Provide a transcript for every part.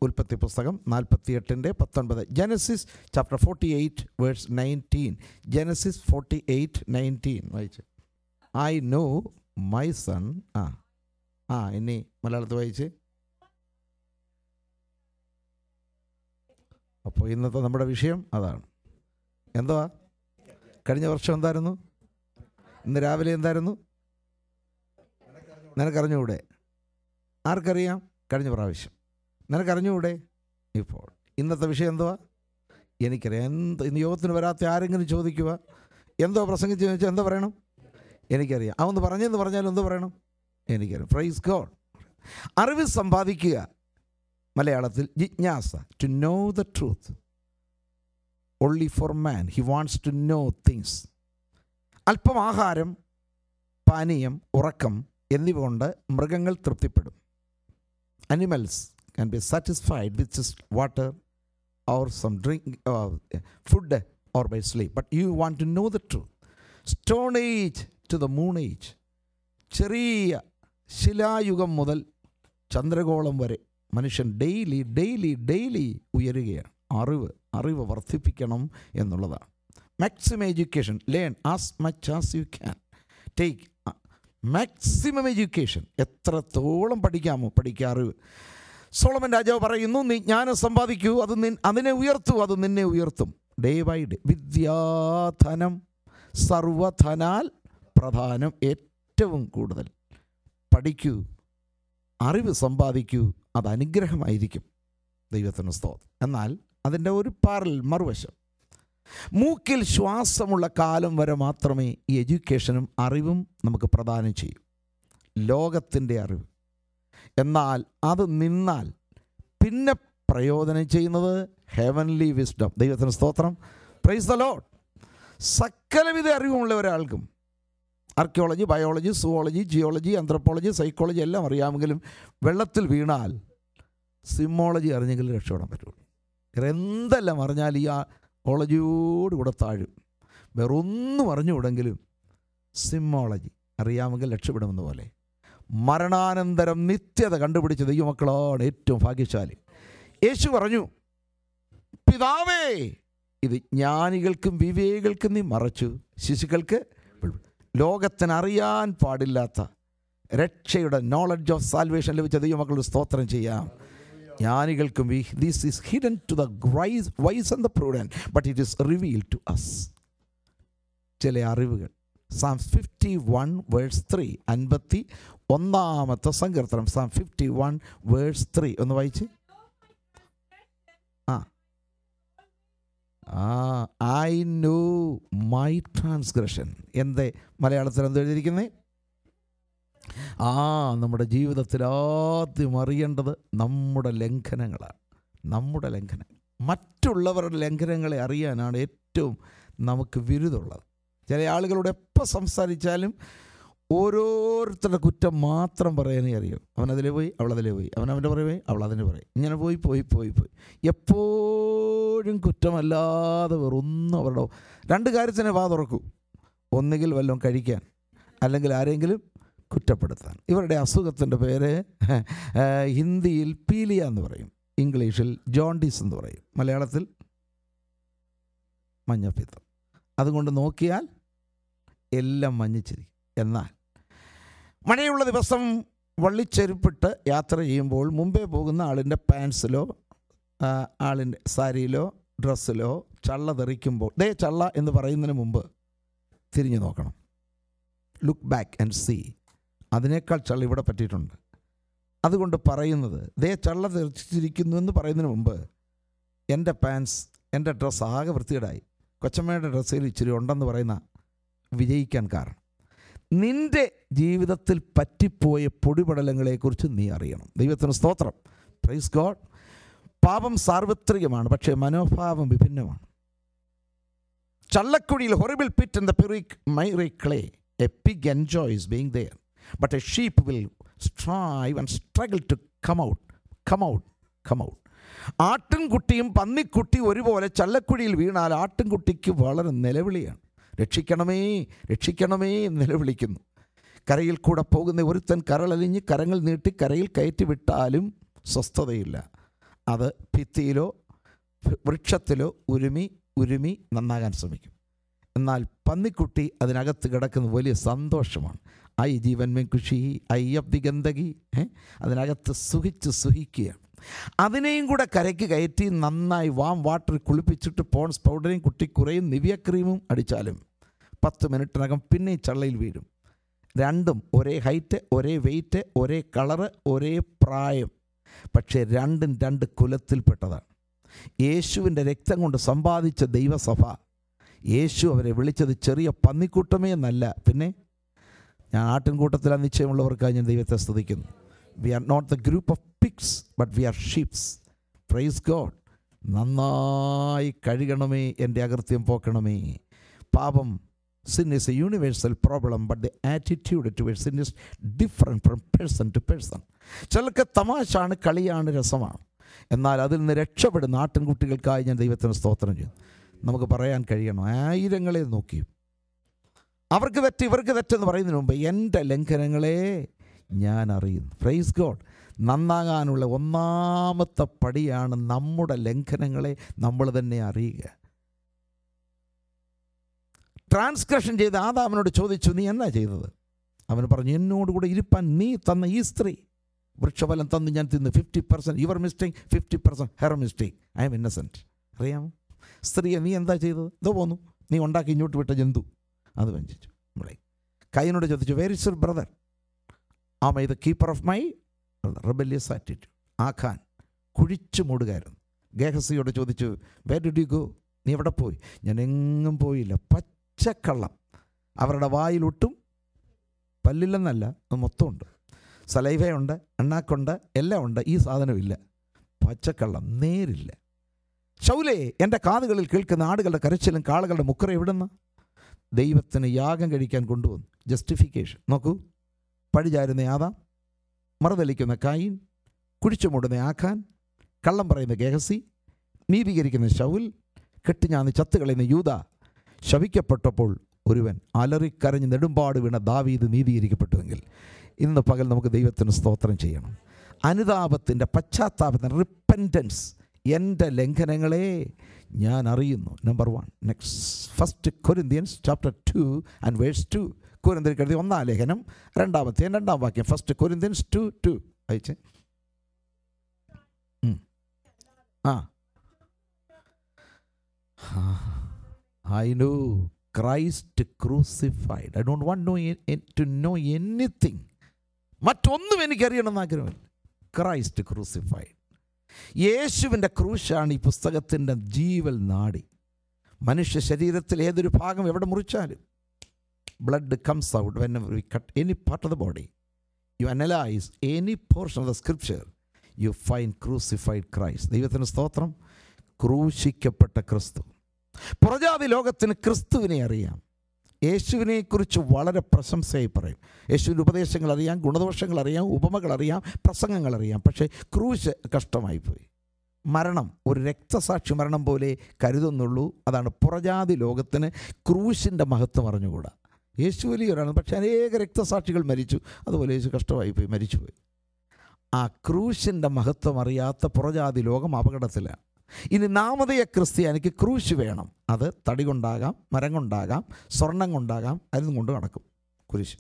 ഉൽപ്പത്തി പുസ്തകം നാൽപ്പത്തിയെട്ടിൻ്റെ പത്തൊൻപത് Genesis chapter forty eight verse nineteen Genesis forty eight nineteen വായിച്ചു ഐ നോ മൈ സൺ ആ ആ ഇനി മലയാളത്തിൽ വായിച്ച് അപ്പോൾ ഇന്നത്തെ നമ്മുടെ വിഷയം അതാണ് എന്തുവാ കഴിഞ്ഞ വർഷം എന്തായിരുന്നു ഇന്ന് രാവിലെ എന്തായിരുന്നു നിനക്കറിഞ്ഞുകൂടെ ആർക്കറിയാം കഴിഞ്ഞ പ്രാവശ്യം നിനക്കറിഞ്ഞുകൂടെ ഇപ്പോൾ ഇന്നത്തെ വിഷയം എന്തുവാ എനിക്കറിയാം എന്ത് ഇന്ന് യോഗത്തിന് വരാത്ത ആരെങ്കിലും ചോദിക്കുക എന്തോ പ്രസംഗിച്ച് ചോദിച്ചാൽ എന്തോ പറയണം എനിക്കറിയാം അതൊന്ന് പറഞ്ഞെന്ന് പറഞ്ഞാലും എന്തോ പറയണം എനിക്കറിയാം പ്രൈസ് ഗോഡ് അറിവ് സമ്പാദിക്കുക മലയാളത്തിൽ ജിജ്ഞാസ to know the truth only for man he wants to know things അല്പം ആഹാരം പാനീയം ഉറക്കം എന്നിവ കൊണ്ട് മൃഗങ്ങൾ തൃപ്തിപ്പെടും animals can be satisfied with just water or some drink food or by sleep but you want to know the truth stone age to the moon age ചെറിയ ശിലായുഗം മുതൽ ചന്ദ്രഗോളം വരെ മനുഷ്യൻ ഡെയിലി ഡെയിലി ഡെയിലി ഉയരുകയാണ് അറിവ് അറിവ് വർദ്ധിപ്പിക്കണം എന്നുള്ളതാണ് maximum education learn as much as you can take maximum education എത്രത്തോളം പഠിക്കാമോ പഠിക്കുക അറിവ് സോളമൻ രാജാവ് പറയുന്നു നീ ജ്ഞാനം സമ്പാദിക്കൂ അത് നിൻ അതിനെ ഉയർത്തൂ അത് നിന്നെ ഉയർത്തും ഡേ ബൈ ഡേ വിദ്യാധനം സർവധനാൽ പ്രധാനം ഏറ്റവും കൂടുതൽ പഠിക്കൂ അറിവ് സമ്പാദിക്കൂ അത് അനുഗ്രഹമായിരിക്കും ദൈവത്തിന് സ്തോത്രം എന്നാൽ അതിൻ്റെ ഒരു പാറൽ മറുവശം മൂക്കിൽ ശ്വാസമുള്ള കാലം വരെ മാത്രമേ ഈ എഡ്യൂക്കേഷനും അറിവും നമുക്ക് പ്രദാനം ചെയ്യൂ ലോകത്തിൻ്റെ അറിവ് എന്നാൽ അത് നിന്നാൽ പിന്നെ പ്രയോജനം ചെയ്യുന്നത് ഹെവൻലി വിസ്ഡം ദൈവത്തിന് സ്തോത്രം പ്രൈസ് ദ ലോഡ് സകലവിധ അറിവുമുള്ള ഒരാൾക്കും archaeology biology zoology geology anthropology psychology എല്ലാം അറിയാമെങ്കിലും വെള്ളത്തിൽ വീണാൽ സിമ്മോളജി അറിഞ്ഞെങ്കിലും രക്ഷപ്പെടാൻ പറ്റുള്ളൂ വേറെ എന്തെല്ലാം അറിഞ്ഞാൽ ഈ ആ ഓളജിയോടുകൂടെ താഴും വേറെ ഒന്നും അറിഞ്ഞുകൂടെങ്കിലും സിമ്മോളജി അറിയാമെങ്കിൽ രക്ഷപ്പെടുമെന്ന പോലെ മരണാനന്തരം നിത്യത കണ്ടുപിടിച്ച ദൈവമക്കളാണ് ഏറ്റവും ഭാഗ്യശാലി യേശു പറഞ്ഞു പിതാവേ ഇത് ജ്ഞാനികൾക്കും വിവേകൾക്കും നീ മറച്ചു ശിശുക്കൾക്ക് ലോകത്തിന് അറിയാൻ പാടില്ലാത്ത രക്ഷയുടെ നോളജ് ഓഫ് സാൽവേഷൻ ലഭിച്ച ദൈവമക്കളുടെ സ്തോത്രം ചെയ്യാം ജ്ഞാനികൾക്കും this is hidden to the wise wise and the prudent but it is reveal to us ചില അറിവുകൾ Psalm fifty one verse three അൻപത്തി ഒന്നാമത്തെ സങ്കീർത്തനം Psalm fifty one verse three ഒന്ന് വായിച്ച് ആ ആ ഐ നോ മൈ ട്രാൻസ്ഗ്രഷൻ എന്തേ മലയാളത്തിൽ എന്ത് എഴുതിയിരിക്കുന്നത് ആ നമ്മുടെ ജീവിതത്തിൽ ആദ്യം അറിയേണ്ടത് നമ്മുടെ ലംഘനങ്ങളാണ് നമ്മുടെ ലംഘനം മറ്റുള്ളവരുടെ ലംഘനങ്ങളെ അറിയാനാണ് ഏറ്റവും നമുക്ക് വിരുദുള്ളത് ചില ആളുകളോട് എപ്പോൾ സംസാരിച്ചാലും ഓരോരുത്തരുടെ കുറ്റം മാത്രം പറയാനേ അറിയൂ അവൻ അതിലെ പോയി അവൾ അതിലെ പോയി അവൻ അവൻ്റെ പറയുവേ അവൾ അതിന് പറയും ഇങ്ങനെ പോയി പോയി പോയി പോയി എപ്പോഴും കുറ്റമല്ലാതെ വേറൊന്നും അവരുടെ രണ്ട് കാര്യത്തിനെ വാ തുറക്കൂ ഒന്നുകിൽ വല്ലതും കഴിക്കാൻ അല്ലെങ്കിൽ ആരെങ്കിലും കുറ്റപ്പെടുത്താൻ ഇവരുടെ അസുഖത്തിൻ്റെ പേര് ഹിന്ദിയിൽ പീലിയ എന്ന് പറയും ഇംഗ്ലീഷിൽ ജോണ്ടിസ് എന്ന് പറയും മലയാളത്തിൽ മഞ്ഞപ്പിത്തം അതുകൊണ്ട് നോക്കിയാൽ എല്ലാം മഞ്ഞിച്ചിരിക്കും എന്നാൽ മഴയുള്ള ദിവസം വള്ളിച്ചെരുപ്പിട്ട് യാത്ര ചെയ്യുമ്പോൾ മുമ്പേ പോകുന്ന ആളിൻ്റെ പാൻസിലോ ആളിൻ്റെ സാരിയിലോ ഡ്രസ്സിലോ ചള്ള തെറിക്കുമ്പോൾ ദേ ചള്ള എന്ന് പറയുന്നതിന് മുമ്പ് തിരിഞ്ഞു നോക്കണം ലുക്ക് ബാക്ക് ആൻഡ് സീ അതിനേക്കാൾ ചള്ള ഇവിടെ പറ്റിയിട്ടുണ്ട് അതുകൊണ്ട് പറയുന്നത് ദേ ചള്ള തെറിച്ചിരിക്കുന്നു എന്ന് പറയുന്നതിന് മുമ്പ് എൻ്റെ പാൻസ് എൻ്റെ ഡ്രസ്സ് ആകെ വൃത്തികേടായി കൊച്ചമ്മയുടെ ഡ്രസ്സിൽ ഇച്ചിരി ഉണ്ടെന്ന് പറയുന്ന വിജയിക്കാൻ കാരണം നിൻ്റെ ജീവിതത്തിൽ പറ്റിപ്പോയ പൊടിപടലങ്ങളെക്കുറിച്ച് നീ അറിയണം ദൈവത്തിന് സ്തോത്രം പ്രൈസ് ഗോഡ് പാപം സാർവത്രികമാണ് പക്ഷേ മനോഭാവം വിഭിന്നമാണ് ചള്ളക്കുഴിയിൽ ഹൊറിബിൾ പിറ്റ് ഇൻ ദ പിറിക് miry clay a pig enjoys being there but a sheep will strive and struggle to come out come out come out ആട്ടിൻകുട്ടിയും പന്നിക്കുട്ടി ഒരുപോലെ ചള്ളക്കുഴിയിൽ വീണാൽ ആട്ടിൻകുട്ടിക്ക് വളരെ നിലവിളിയാണ് രക്ഷിക്കണമേ രക്ഷിക്കണമേ എന്ന് നിലവിളിക്കുന്നു കരയിൽ കൂടെ പോകുന്ന ഒരുത്തൻ കരളലിഞ്ഞ് കരങ്ങൾ നീട്ടി കരയിൽ കയറ്റി വിട്ടാലും സ്വസ്ഥതയില്ല അത് ഭിത്തിയിലോ വൃക്ഷത്തിലോ ഉരുമി ഉരുമി നന്നാകാൻ ശ്രമിക്കും എന്നാൽ പന്നിക്കുട്ടി അതിനകത്ത് കിടക്കുന്ന വലിയ സന്തോഷമാണ് ഐ ജീവൻ മേ ഖുഷി ഐ അബ്ദി ഗന്ധകി ഏ? അതിനകത്ത് സുഖിച്ച് സുഖിക്കുകയാണ് അതിനെയും കൂടെ കരയ്ക്ക് കയറ്റി നന്നായി വാം വാട്ടർ കുളിപ്പിച്ചിട്ട് പോൺസ് പൗഡറും കുട്ടിക്കുറയും നിവ്യ ക്രീമും അടിച്ചാലും പത്ത് മിനിറ്റിനകം പിന്നെയും ചള്ളയിൽ വീഴും രണ്ടും ഒരേ ഹൈറ്റ് ഒരേ വെയിറ്റ് ഒരേ കളറ് ഒരേ പ്രായം പക്ഷേ രണ്ടും രണ്ട് കുലത്തിൽപ്പെട്ടതാണ് യേശുവിൻ്റെ രക്തം കൊണ്ട് സമ്പാദിച്ച ദൈവസഭ യേശു അവരെ വിളിച്ചത് ചെറിയ പന്നിക്കൂട്ടമേ എന്നല്ല പിന്നെ ഞാൻ ആട്ടിൻകൂട്ടത്തിലാണ് നിശ്ചയമുള്ളവർക്കായി ഞാൻ ദൈവത്തെ സ്തുതിക്കുന്നു we are not the group of pigs but we are sheeps praise God നന്നായി കഴുകണമേ എൻ്റെ അകൃത്യം പോക്കണമേ പാപം sin is a universal problem but the attitude towards sin is different from person to person ചിലർക്ക് തമാശാണ് കളിയാണ് രസമാണ് എന്നാൽ അതിൽ നിന്ന് രക്ഷപ്പെടുന്ന ആട്ടിൻകുട്ടികൾക്കായി ഞാൻ ദൈവത്തിന് സ്തോത്രം ചെയ്യും നമുക്ക് പറയാൻ കഴിയണം ആയിരങ്ങളെ നോക്കി അവർക്ക് തെറ്റ് ഇവർക്ക് തെറ്റെന്ന് പറയുന്നതിന് മുമ്പ് എൻ്റെ ലംഘനങ്ങളെ ഞാൻ അറിയുന്നു പ്രൈസ് ഗോഡ് നന്നാകാനുള്ള ഒന്നാമത്തെ പടിയാണ് നമ്മുടെ ലംഘനങ്ങളെ നമ്മൾ തന്നെ അറിയുക ട്രാൻസ്ക്രഷൻ ചെയ്ത് ആദാമനോട് ചോദിച്ചു നീ എന്നാ ചെയ്തത് അവൻ പറഞ്ഞു എന്നോട് കൂടെ ഇരിപ്പാൻ നീ തന്ന ഈ സ്ത്രീ വൃക്ഷഫലം തന്ന് ഞാൻ തിന്ന് fifty percent your mistake fifty percent her mistake I am innocent അറിയാമോ സ്ത്രീയെ നീ എന്താ ചെയ്തത് ഇതോ പോന്നു നീ ഉണ്ടാക്കി ഇങ്ങോട്ട് വിട്ട ജന്തു അത് വഞ്ചിച്ചു നമ്മളെ കൈനോട് ചോദിച്ചു where is your brother ah my the keeper of my rebellious attitude Achan കുഴിച്ചു മൂടുകയായിരുന്നു ഗേഹസിയോട് ചോദിച്ചു വേ ഡിഡ് യു ഗോ നീ എവിടെ പോയി ഞാൻ എങ്ങും പോയില്ല പച്ചക്കള്ളം അവരുടെ വായിലൊട്ടും പല്ലില്ലെന്നല്ല അത് മൊത്തമുണ്ട് സലൈവയുണ്ട് എണ്ണാക്കുണ്ട് എല്ലാം ഉണ്ട് ഈ സാധനമില്ല പച്ചക്കള്ളം നേരില്ല ശൗലേ എൻ്റെ കാതുകളിൽ കേൾക്കുന്ന ആടുകളുടെ കരച്ചിലും കാളുകളുടെ മുക്കറ എവിടുന്ന ദൈവത്തിന് യാഗം കഴിക്കാൻ കൊണ്ടുവന്നു ജസ്റ്റിഫിക്കേഷൻ നോക്കൂ പഴിചാരുന്ന ആദാം മറുതലിക്കുന്ന കായിൻ കുഴിച്ചുമൂടുന്ന ആഖാൻ കള്ളം പറയുന്ന ഗേഹസി നീതീകരിക്കുന്ന ശൗൽ കെട്ടിഞ്ഞാന്ന് ചത്തുകളയുന്ന യൂത ശവിക്കപ്പെട്ടപ്പോൾ ഒരുവൻ അലറിക്കരഞ്ഞ് നെടുമ്പാട് വീണ ദാവീത് നീതീകരിക്കപ്പെട്ടുവെങ്കിൽ ഇന്ന് പകൽ നമുക്ക് ദൈവത്തിന് സ്തോത്രം ചെയ്യണം അനുതാപത്തിൻ്റെ പശ്ചാത്താപത്തിൻ്റെ റിപ്പൻറ്റൻസ് എൻ്റെ ലംഘനങ്ങളെ ഞാൻ അറിയുന്നു number one next first Corinthians chapter two and verse two Corinthian കരുതി ഒന്നാം ലേഖനം രണ്ടാമത്തെ രണ്ടാം വാക്യം ഫസ്റ്റ് കൊരിന്ത്യൻസ് ടു ടു അയച്ചേ ഉം. Ah I know Christ crucified I don't want no to know anything മറ്റൊന്നും എനിക്കറിയണമെന്ന് ആഗ്രഹമില്ല ക്രൈസ്റ്റ് ക്രൂസിഫൈഡ് യേശുവിൻ്റെ ക്രൂശാണ് ഈ പുസ്തകത്തിൻ്റെ ജീവൽ നാടി മനുഷ്യ ശരീരത്തിൽ ഏതൊരു ഭാഗം എവിടെ മുറിച്ചാലും blood comes out when we cut any part of the body you analyse any portion of the scripture you find crucified Christ ദൈവത്തിന് സ്തോത്രം ക്രൂശിക്കപ്പെട്ട ക്രിസ്തു പുറജാതി ലോകത്തിന് ക്രിസ്തുവിനെ അറിയാം യേശുവിനെക്കുറിച്ച് വളരെ പ്രശംസയായി പറയും യേശുവിൻ്റെ ഉപദേശങ്ങൾ അറിയാം ഗുണദോഷങ്ങൾ അറിയാം ഉപമകൾ അറിയാം പ്രസംഗങ്ങൾ അറിയാം പക്ഷേ ക്രൂശ് കഷ്ടമായിപ്പോയി മരണം ഒരു രക്തസാക്ഷി മരണം പോലെ കരുതുന്നുള്ളൂ അതാണ് പുറജാതി ലോകത്തിന് ക്രൂശിൻ്റെ മഹത്വം അറിഞ്ഞുകൂടാ യേശു വലിയൊരാണ് പക്ഷേ അനേക രക്തസാക്ഷികൾ മരിച്ചു അതുപോലെ യേശു കഷ്ടമായിപ്പോയി മരിച്ചുപോയി ആ ക്രൂശിൻ്റെ മഹത്വം അറിയാത്ത പുറജാതി ലോകം അപകടത്തിലാണ് ഇനി നാമതയ ക്രിസ്ത്യാനിക്ക് ക്രൂശ് വേണം അത് തടി കൊണ്ടാകാം മരം കൊണ്ടാകാം സ്വർണം കൊണ്ടാകാം അതും കൊണ്ട് നടക്കും കുരിശ്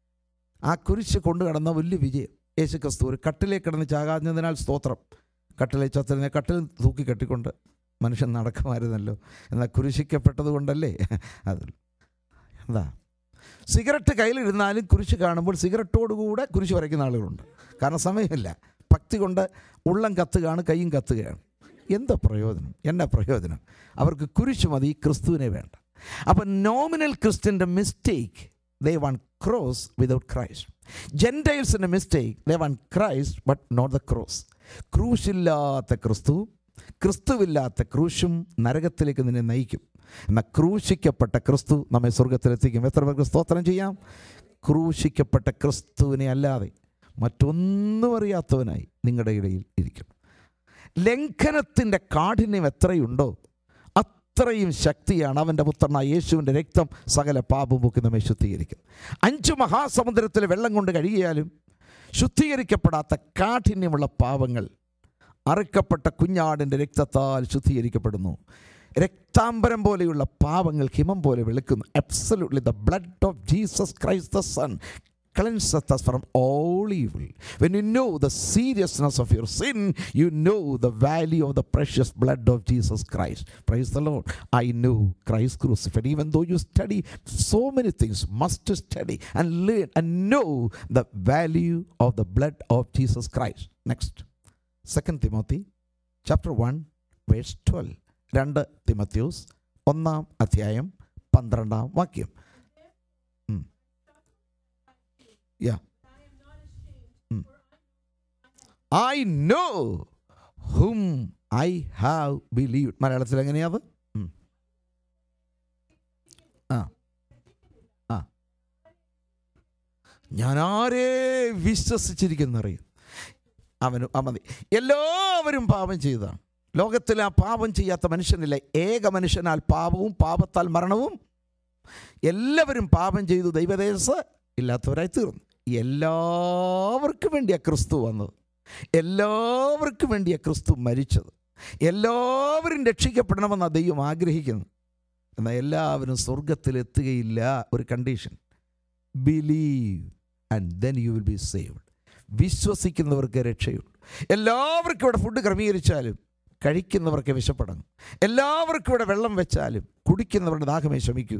ആ കുരിശ് കൊണ്ടു കടന്ന വലിയ വിജയം യേശു ക്രിസ്തു ഒരു കട്ടിലേ കിടന്ന് ചാകാഞ്ഞതിനാൽ സ്തോത്രം കട്ടിലെ ചത്തലിനെ കട്ടിൽ തൂക്കി കെട്ടിക്കൊണ്ട് മനുഷ്യൻ നടക്കുമായിരുന്നല്ലോ എന്നാൽ കുരിശിക്കപ്പെട്ടത് കൊണ്ടല്ലേ അത് എന്താ സിഗരറ്റ് കയ്യിലിരുന്നാലും കുരിശ് കാണുമ്പോൾ സിഗരറ്റോടുകൂടെ കുരിശ് വരയ്ക്കുന്ന ആളുകളുണ്ട് കാരണം സമയമില്ല ഭക്തി കൊണ്ട് ഉള്ളം കത്തുകയാണ് കൈയും കത്തുകയാണ് എന്താ പ്രയോജനം എന്നാ പ്രയോജനം അവർക്ക് കുരിശ് മതി ക്രിസ്തുവിനെ വേണ്ട അപ്പം നോമിനൽ ക്രിസ്ത്യൻ്റെ mistake they want cross without Christ ജെൻറ്റൈൽസിൻ്റെ mistake they want Christ but not the cross ക്രൂശില്ലാത്ത ക്രിസ്തു ക്രിസ്തുവില്ലാത്ത ക്രൂശും നരകത്തിലേക്ക് നിന്നെ നയിക്കും എന്നാൽ ക്രൂശിക്കപ്പെട്ട ക്രിസ്തു നമ്മെ സ്വർഗത്തിലെത്തിക്കും എത്ര പേർക്ക് സ്തോത്രം ചെയ്യാം ക്രൂശിക്കപ്പെട്ട ക്രിസ്തുവിനെ അല്ലാതെ മറ്റൊന്നും അറിയാത്തവനായി നിങ്ങളുടെ ഇടയിൽ ഇരിക്കും ലംഘനത്തിൻ്റെ കാഠിന്യം എത്രയുണ്ടോ അത്രയും ശക്തിയാണ് അവൻ്റെ പുത്രനായ യേശുവിൻ്റെ രക്തം സകല പാപം പൊക്കി നമ്മെ ശുദ്ധീകരിക്കും അഞ്ച് മഹാസമുദ്രത്തിലെ വെള്ളം കൊണ്ട് കഴുകിയാലും ശുദ്ധീകരിക്കപ്പെടാത്ത കാഠിന്യമുള്ള പാപങ്ങൾ അറുക്കപ്പെട്ട കുഞ്ഞാടിൻ്റെ രക്തത്താൽ ശുദ്ധീകരിക്കപ്പെടുന്നു രക്താംബരം പോലെയുള്ള പാപങ്ങൾ ഹിമം പോലെ വെളുക്കുന്നു absolutely the blood of Jesus Christ the son cleanseth us from all evil. When you know the seriousness of your sin, you know the value of the precious blood of Jesus Christ. Praise the Lord. I know Christ crucified. Even though you study so many things, must study and learn and know the value of the blood of Jesus Christ. Next. Second Timothy chapter 1 verse 12. രണ്ട് തിമത്യൂസ് ഒന്നാം അധ്യായം പന്ത്രണ്ടാം വാക്യം Yeah. Mm. I know whom I have believed. മലയാളത്തിൽ എങ്ങനെയാ അത് ഉം. ആ ആ ഞാൻ ആരെ വിശ്വസിച്ചിരിക്കുന്നറിയും അവനും ആ മതി എല്ലാവരും പാപം ചെയ്തതാണ് ലോകത്തിൽ ആ പാപം ചെയ്യാത്ത മനുഷ്യനില്ല ഏക മനുഷ്യനാൽ പാപവും പാപത്താൽ മരണവും എല്ലാവരും പാപം ചെയ്തു ദൈവദേശ ഇല്ലാത്തവരായി തീർന്നു എല്ലാവർക്കും വേണ്ടിയാ ക്രിസ്തു വന്നത് എല്ലാവർക്കും വേണ്ടിയാ ക്രിസ്തു മരിച്ചത് എല്ലാവരും രക്ഷിക്കപ്പെടണമെന്നാണ് ദൈവം ആഗ്രഹിക്കുന്നത് എന്നാൽ എല്ലാവരും സ്വർഗത്തിലെത്തുകയില്ല ഒരു condition believe and then you will be saved വിശ്വസിക്കുന്നവർക്ക് രക്ഷയുള്ളൂ എല്ലാവർക്കും ഇവിടെ ഫുഡ് ക്രമീകരിച്ചാലും കഴിക്കുന്നവർക്ക് വിശപ്പടങ്ങും എല്ലാവർക്കും ഇവിടെ വെള്ളം വെച്ചാലും കുടിക്കുന്നവരുടെ ദാഹമേ ശമിക്കൂ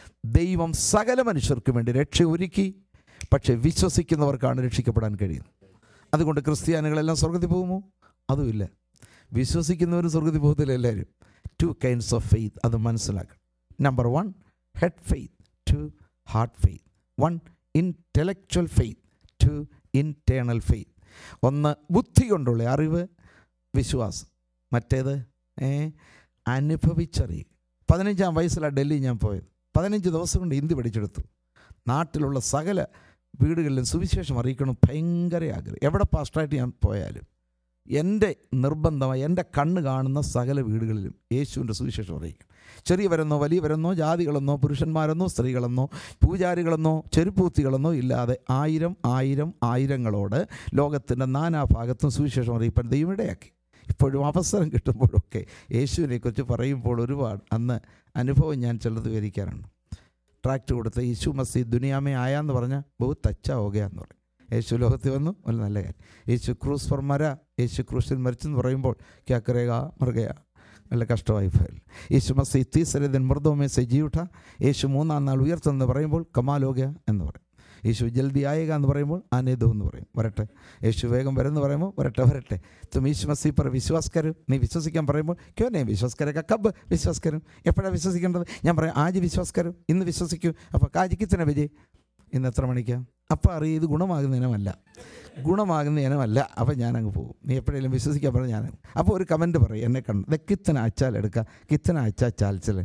ദൈവം സകല മനുഷ്യർക്കും വേണ്ടി രക്ഷ ഒരുക്കി പക്ഷേ വിശ്വസിക്കുന്നവർക്കാണ് രക്ഷിക്കപ്പെടാൻ കഴിയുന്നത് അതുകൊണ്ട് ക്രിസ്ത്യാനികളെല്ലാം സ്വർഗത്തിൽ പോകുമോ അതുമില്ല വിശ്വസിക്കുന്നവരും സ്വർഗത്തിൽ പോകത്തില്ല എല്ലാവരും ടു കൈൻഡ്സ് ഓഫ് ഫെയ്ത്ത് അത് മനസ്സിലാക്കണം number one head faith two heart faith one intellectual faith two internal faith ഒന്ന് ബുദ്ധി കൊണ്ടുള്ള അറിവ് വിശ്വാസം മറ്റേത് ഏ അനുഭവിച്ചറിയുക പതിനഞ്ചാം വയസ്സിലാണ് ഡൽഹി ഞാൻ പോയത് പതിനഞ്ച് ദിവസം കൊണ്ട് ഹിന്ദി പഠിച്ചെടുത്തു നാട്ടിലുള്ള സകല വീടുകളിലും സുവിശേഷം അറിയിക്കണം ഭയങ്കര ആഗ്രഹം എവിടെ പാസ്റ്ററായിട്ട് ഞാൻ പോയാലും എൻ്റെ നിർബന്ധമായി എൻ്റെ കണ്ണ് കാണുന്ന സകല വീടുകളിലും യേശുവിൻ്റെ സുവിശേഷം അറിയിക്കണം ചെറിയവരെന്നോ വലിയവരെന്നോ ജാതികളെന്നോ പുരുഷന്മാരെന്നോ സ്ത്രീകളെന്നോ പൂജാരികളെന്നോ ചെരുപ്പൂത്തികളെന്നോ ഇല്ലാതെ ആയിരം ആയിരം ആയിരങ്ങളോട് ലോകത്തിൻ്റെ നാനാഭാഗത്തും സുവിശേഷം അറിയിപ്പാൻ ദൈവം ഇടയാക്കി ഇപ്പോഴും അവസരം കിട്ടുമ്പോഴൊക്കെ യേശുവിനെക്കുറിച്ച് പറയുമ്പോൾ ഒരുപാട് അന്ന് അനുഭവം ഞാൻ ചിലത് വിവരിക്കാറുണ്ട് ട്രാക്ട് കൊടുത്ത് യേശു മസീ ദുനിയാമേ ആയാന്ന് പറഞ്ഞാൽ ബഹുത്ത് അച്ഛ ഓകയാന്ന് പറയും യേശു ലോകത്തിൽ വന്നു ഒരു നല്ല കാര്യം യേശു ക്രൂസ് ഫോർ മര യേശു ക്രൂസിൽ മരിച്ചെന്ന് പറയുമ്പോൾ ക്യാ കരേക മറുകയാ നല്ല കഷ്ടമായി പോയാൽ യേശു മസീ തീസരദിൻ മൃദോമേ സെ ജീവട്ട യേശു മൂന്നാം നാൾ ഉയർത്തെന്ന് പറയുമ്പോൾ കമാലോക എന്ന് പറയും യേശു ജൽദി ആയേക എന്ന് പറയുമ്പോൾ ആനേദോ എന്ന് പറയും വരട്ടെ യേശു വേഗം വരുമെന്ന് പറയുമ്പോൾ വരട്ടെ വരട്ടെ തും യേശു മസീ പറ വിശ്വാസ്കരും നീ വിശ്വസിക്കാൻ പറയുമ്പോൾ ക്യോ നേ വിശ്വാസ്കരൊക്കെ കബ് വിശ്വാസ്കരും എപ്പോഴാണ് വിശ്വസിക്കേണ്ടത് ഞാൻ പറയാം ആജ് വിശ്വാസ്കരും ഇന്ന് വിശ്വസിക്കൂ അപ്പോൾ കാജിക്ക് തന്നെ വിജയ് ഇന്ന് എത്ര മണിക്കാണ് അപ്പോൾ അറിയും ഇത് ഗുണമാകുന്ന ഇനമല്ല ഗുണമാകുന്ന ഇനമല്ല അപ്പം ഞാനങ്ങ് പോകും നീ എപ്പോഴെങ്കിലും വിശ്വസിക്കാൻ പറഞ്ഞാൽ ഞാൻ അപ്പോൾ ഒരു കമൻറ്റ് പറയും എന്നെ കണ്ട് ഇത് കിത്തന അച്ചാൽ എടുക്കുക കിത്തന അച്ചാൽ ചാൽച്ചലൻ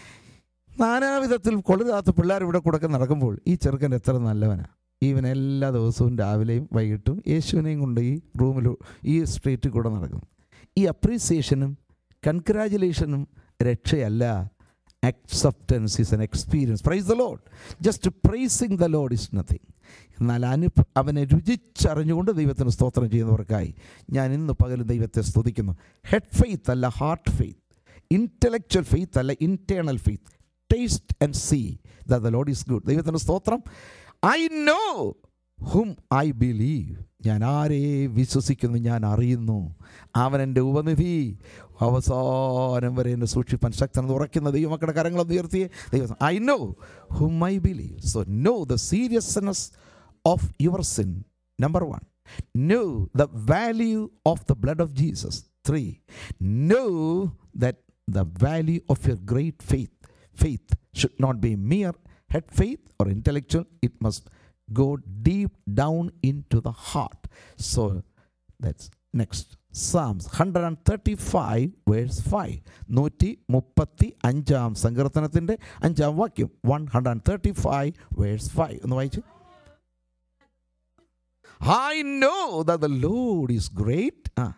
നാനാവിധത്തിൽ കൊള്ളുതാത്ത പിള്ളേർ ഇവിടെ കൂടെ നടക്കുമ്പോൾ ഈ ചെറുക്കൻ എത്ര നല്ലവനാണ് ഈവൻ എല്ലാ ദിവസവും രാവിലെയും വൈകിട്ടും യേശുവിനെയും കൊണ്ട് ഈ റൂമിൽ ഈ സ്ട്രീറ്റിൽ കൂടെ നടക്കും ഈ അപ്രീസിയേഷനും കൺഗ്രാജുലേഷനും രക്ഷയല്ല acceptance is an experience praise the Lord just praising the Lord is nothing എന്നാൽ അനുഭ അവനെ രുചിച്ചറിഞ്ഞുകൊണ്ട് ദൈവത്തിന് സ്തോത്രം ചെയ്യുന്നവർക്കായി ഞാൻ ഇന്ന് പകലും ദൈവത്തെ സ്തുതിക്കുന്നു ഹെഡ് ഫെയ്ത്ത് അല്ല ഹാർട്ട് ഫെയ്ത്ത് ഇൻ്റലക്ച്വൽ ഫെയ്ത്ത് അല്ല internal faith taste and see the the Lord is good ദൈവത്തിൻ്റെ സ്തോത്രം I know hmm I believe ഞാൻ ആരെ വിശ്വസിക്കുന്നു ഞാൻ അറിയുന്നു അവൻ എൻ്റെ ഉപനിധി അവസാനം വരെ എന്നെ സൂക്ഷിപ്പാൻ ശക്തനെന്ന് ഉറയ്ക്കുന്ന ദൈവമക്കളുടെ കരങ്ങളൊന്ന് ഉയർത്തിയേ ദൈവം I know hmm I believe so know the seriousness of your sin number one know the value of the blood of Jesus three know that the value of your great faith faith should not be mere head faith or intellectual, it must go deep down into the heart. So that's next. Psalms 135 verse 5 നൂറ്റി മുപ്പത്തി അഞ്ചാം സങ്കീർത്തനത്തിൻ്റെ അഞ്ചാം വാക്യം one hundred and thirty five verse five ഒന്ന് വായിച്ച് I know the Lord is great ah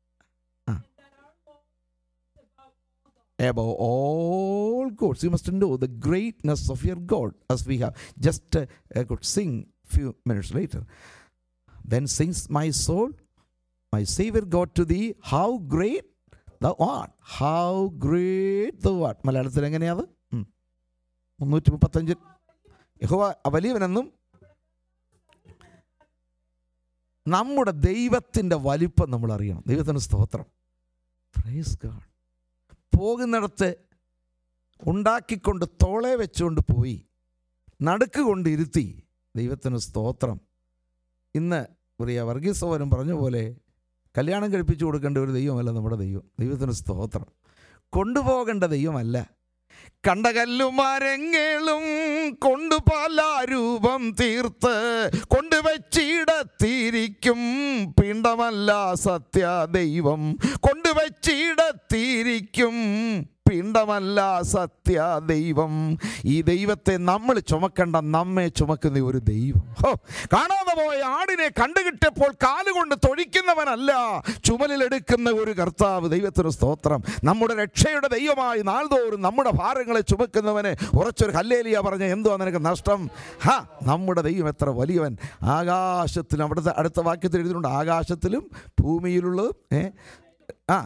above all gods. You must know the greatness of your God, as we have just uh, uh, could sing few minutes later. Then sings my soul, my saviour God to thee how great thou art how great thou art മലയാളത്തിൽ എങ്ങനെയാത് മുന്നൂറ്റി മുപ്പത്തഞ്ച് യഹോവ വലിയവനെന്നും നമ്മുടെ ദൈവത്തിൻ്റെ വലിപ്പം നമ്മൾ അറിയണം ദൈവത്തിന് സ്തോത്രം പ്രൈസ് ഗാഡ് പോകുന്നിടത്ത് ഉണ്ടാക്കിക്കൊണ്ട് തോളെ വെച്ചുകൊണ്ട് പോയി നടുക്ക് കൊണ്ട് ഇരുത്തി ദൈവത്തിന് സ്തോത്രം ഇന്ന് പ്രിയ വർഗീസോവനും പറഞ്ഞ പോലെ കല്യാണം കഴിപ്പിച്ചു കൊടുക്കേണ്ട ഒരു ദൈവമല്ല നമ്മുടെ ദൈവം ദൈവത്തിന് സ്തോത്രം കൊണ്ടുപോകേണ്ട ദൈവമല്ല കണ്ട കല്ലുമരങ്ങളും കൊണ്ടു പല രൂപം തീർത്ത് കൊണ്ടുവച്ചിടത്തിരിക്കും പിണ്ടമല്ല സത്യ ദൈവം കൊണ്ടുവച്ചിടത്തിരിക്കും പിണ്ടമല്ല സത്യ ദൈവം ഈ ദൈവത്തെ നമ്മൾ ചുമക്കണ്ട നമ്മെ ചുമക്കുന്ന ഒരു ദൈവം ഹോ കാണാതെ പോയ ആടിനെ കണ്ടുകിട്ടിയപ്പോൾ കാലുകൊണ്ട് തൊഴിക്കുന്നവനല്ല ചുമലിലെടുക്കുന്ന ഒരു കർത്താവ് ദൈവത്തിന് സ്തോത്രം നമ്മുടെ രക്ഷയുടെ ദൈവമായി നാൾതോറും നമ്മുടെ ഭാരങ്ങളെ ചുമക്കുന്നവന് ഉറച്ചൊരു ഹല്ലേലിയ പറഞ്ഞ എന്തുവാ നിനക്ക് നഷ്ടം ഹാ നമ്മുടെ ദൈവം എത്ര വലിയവൻ ആകാശത്തിലും അവിടുത്തെ അടുത്ത വാക്യത്തിൽ എഴുതിയിട്ടുണ്ട് ആകാശത്തിലും ഭൂമിയിലുള്ളതും ഏ ആ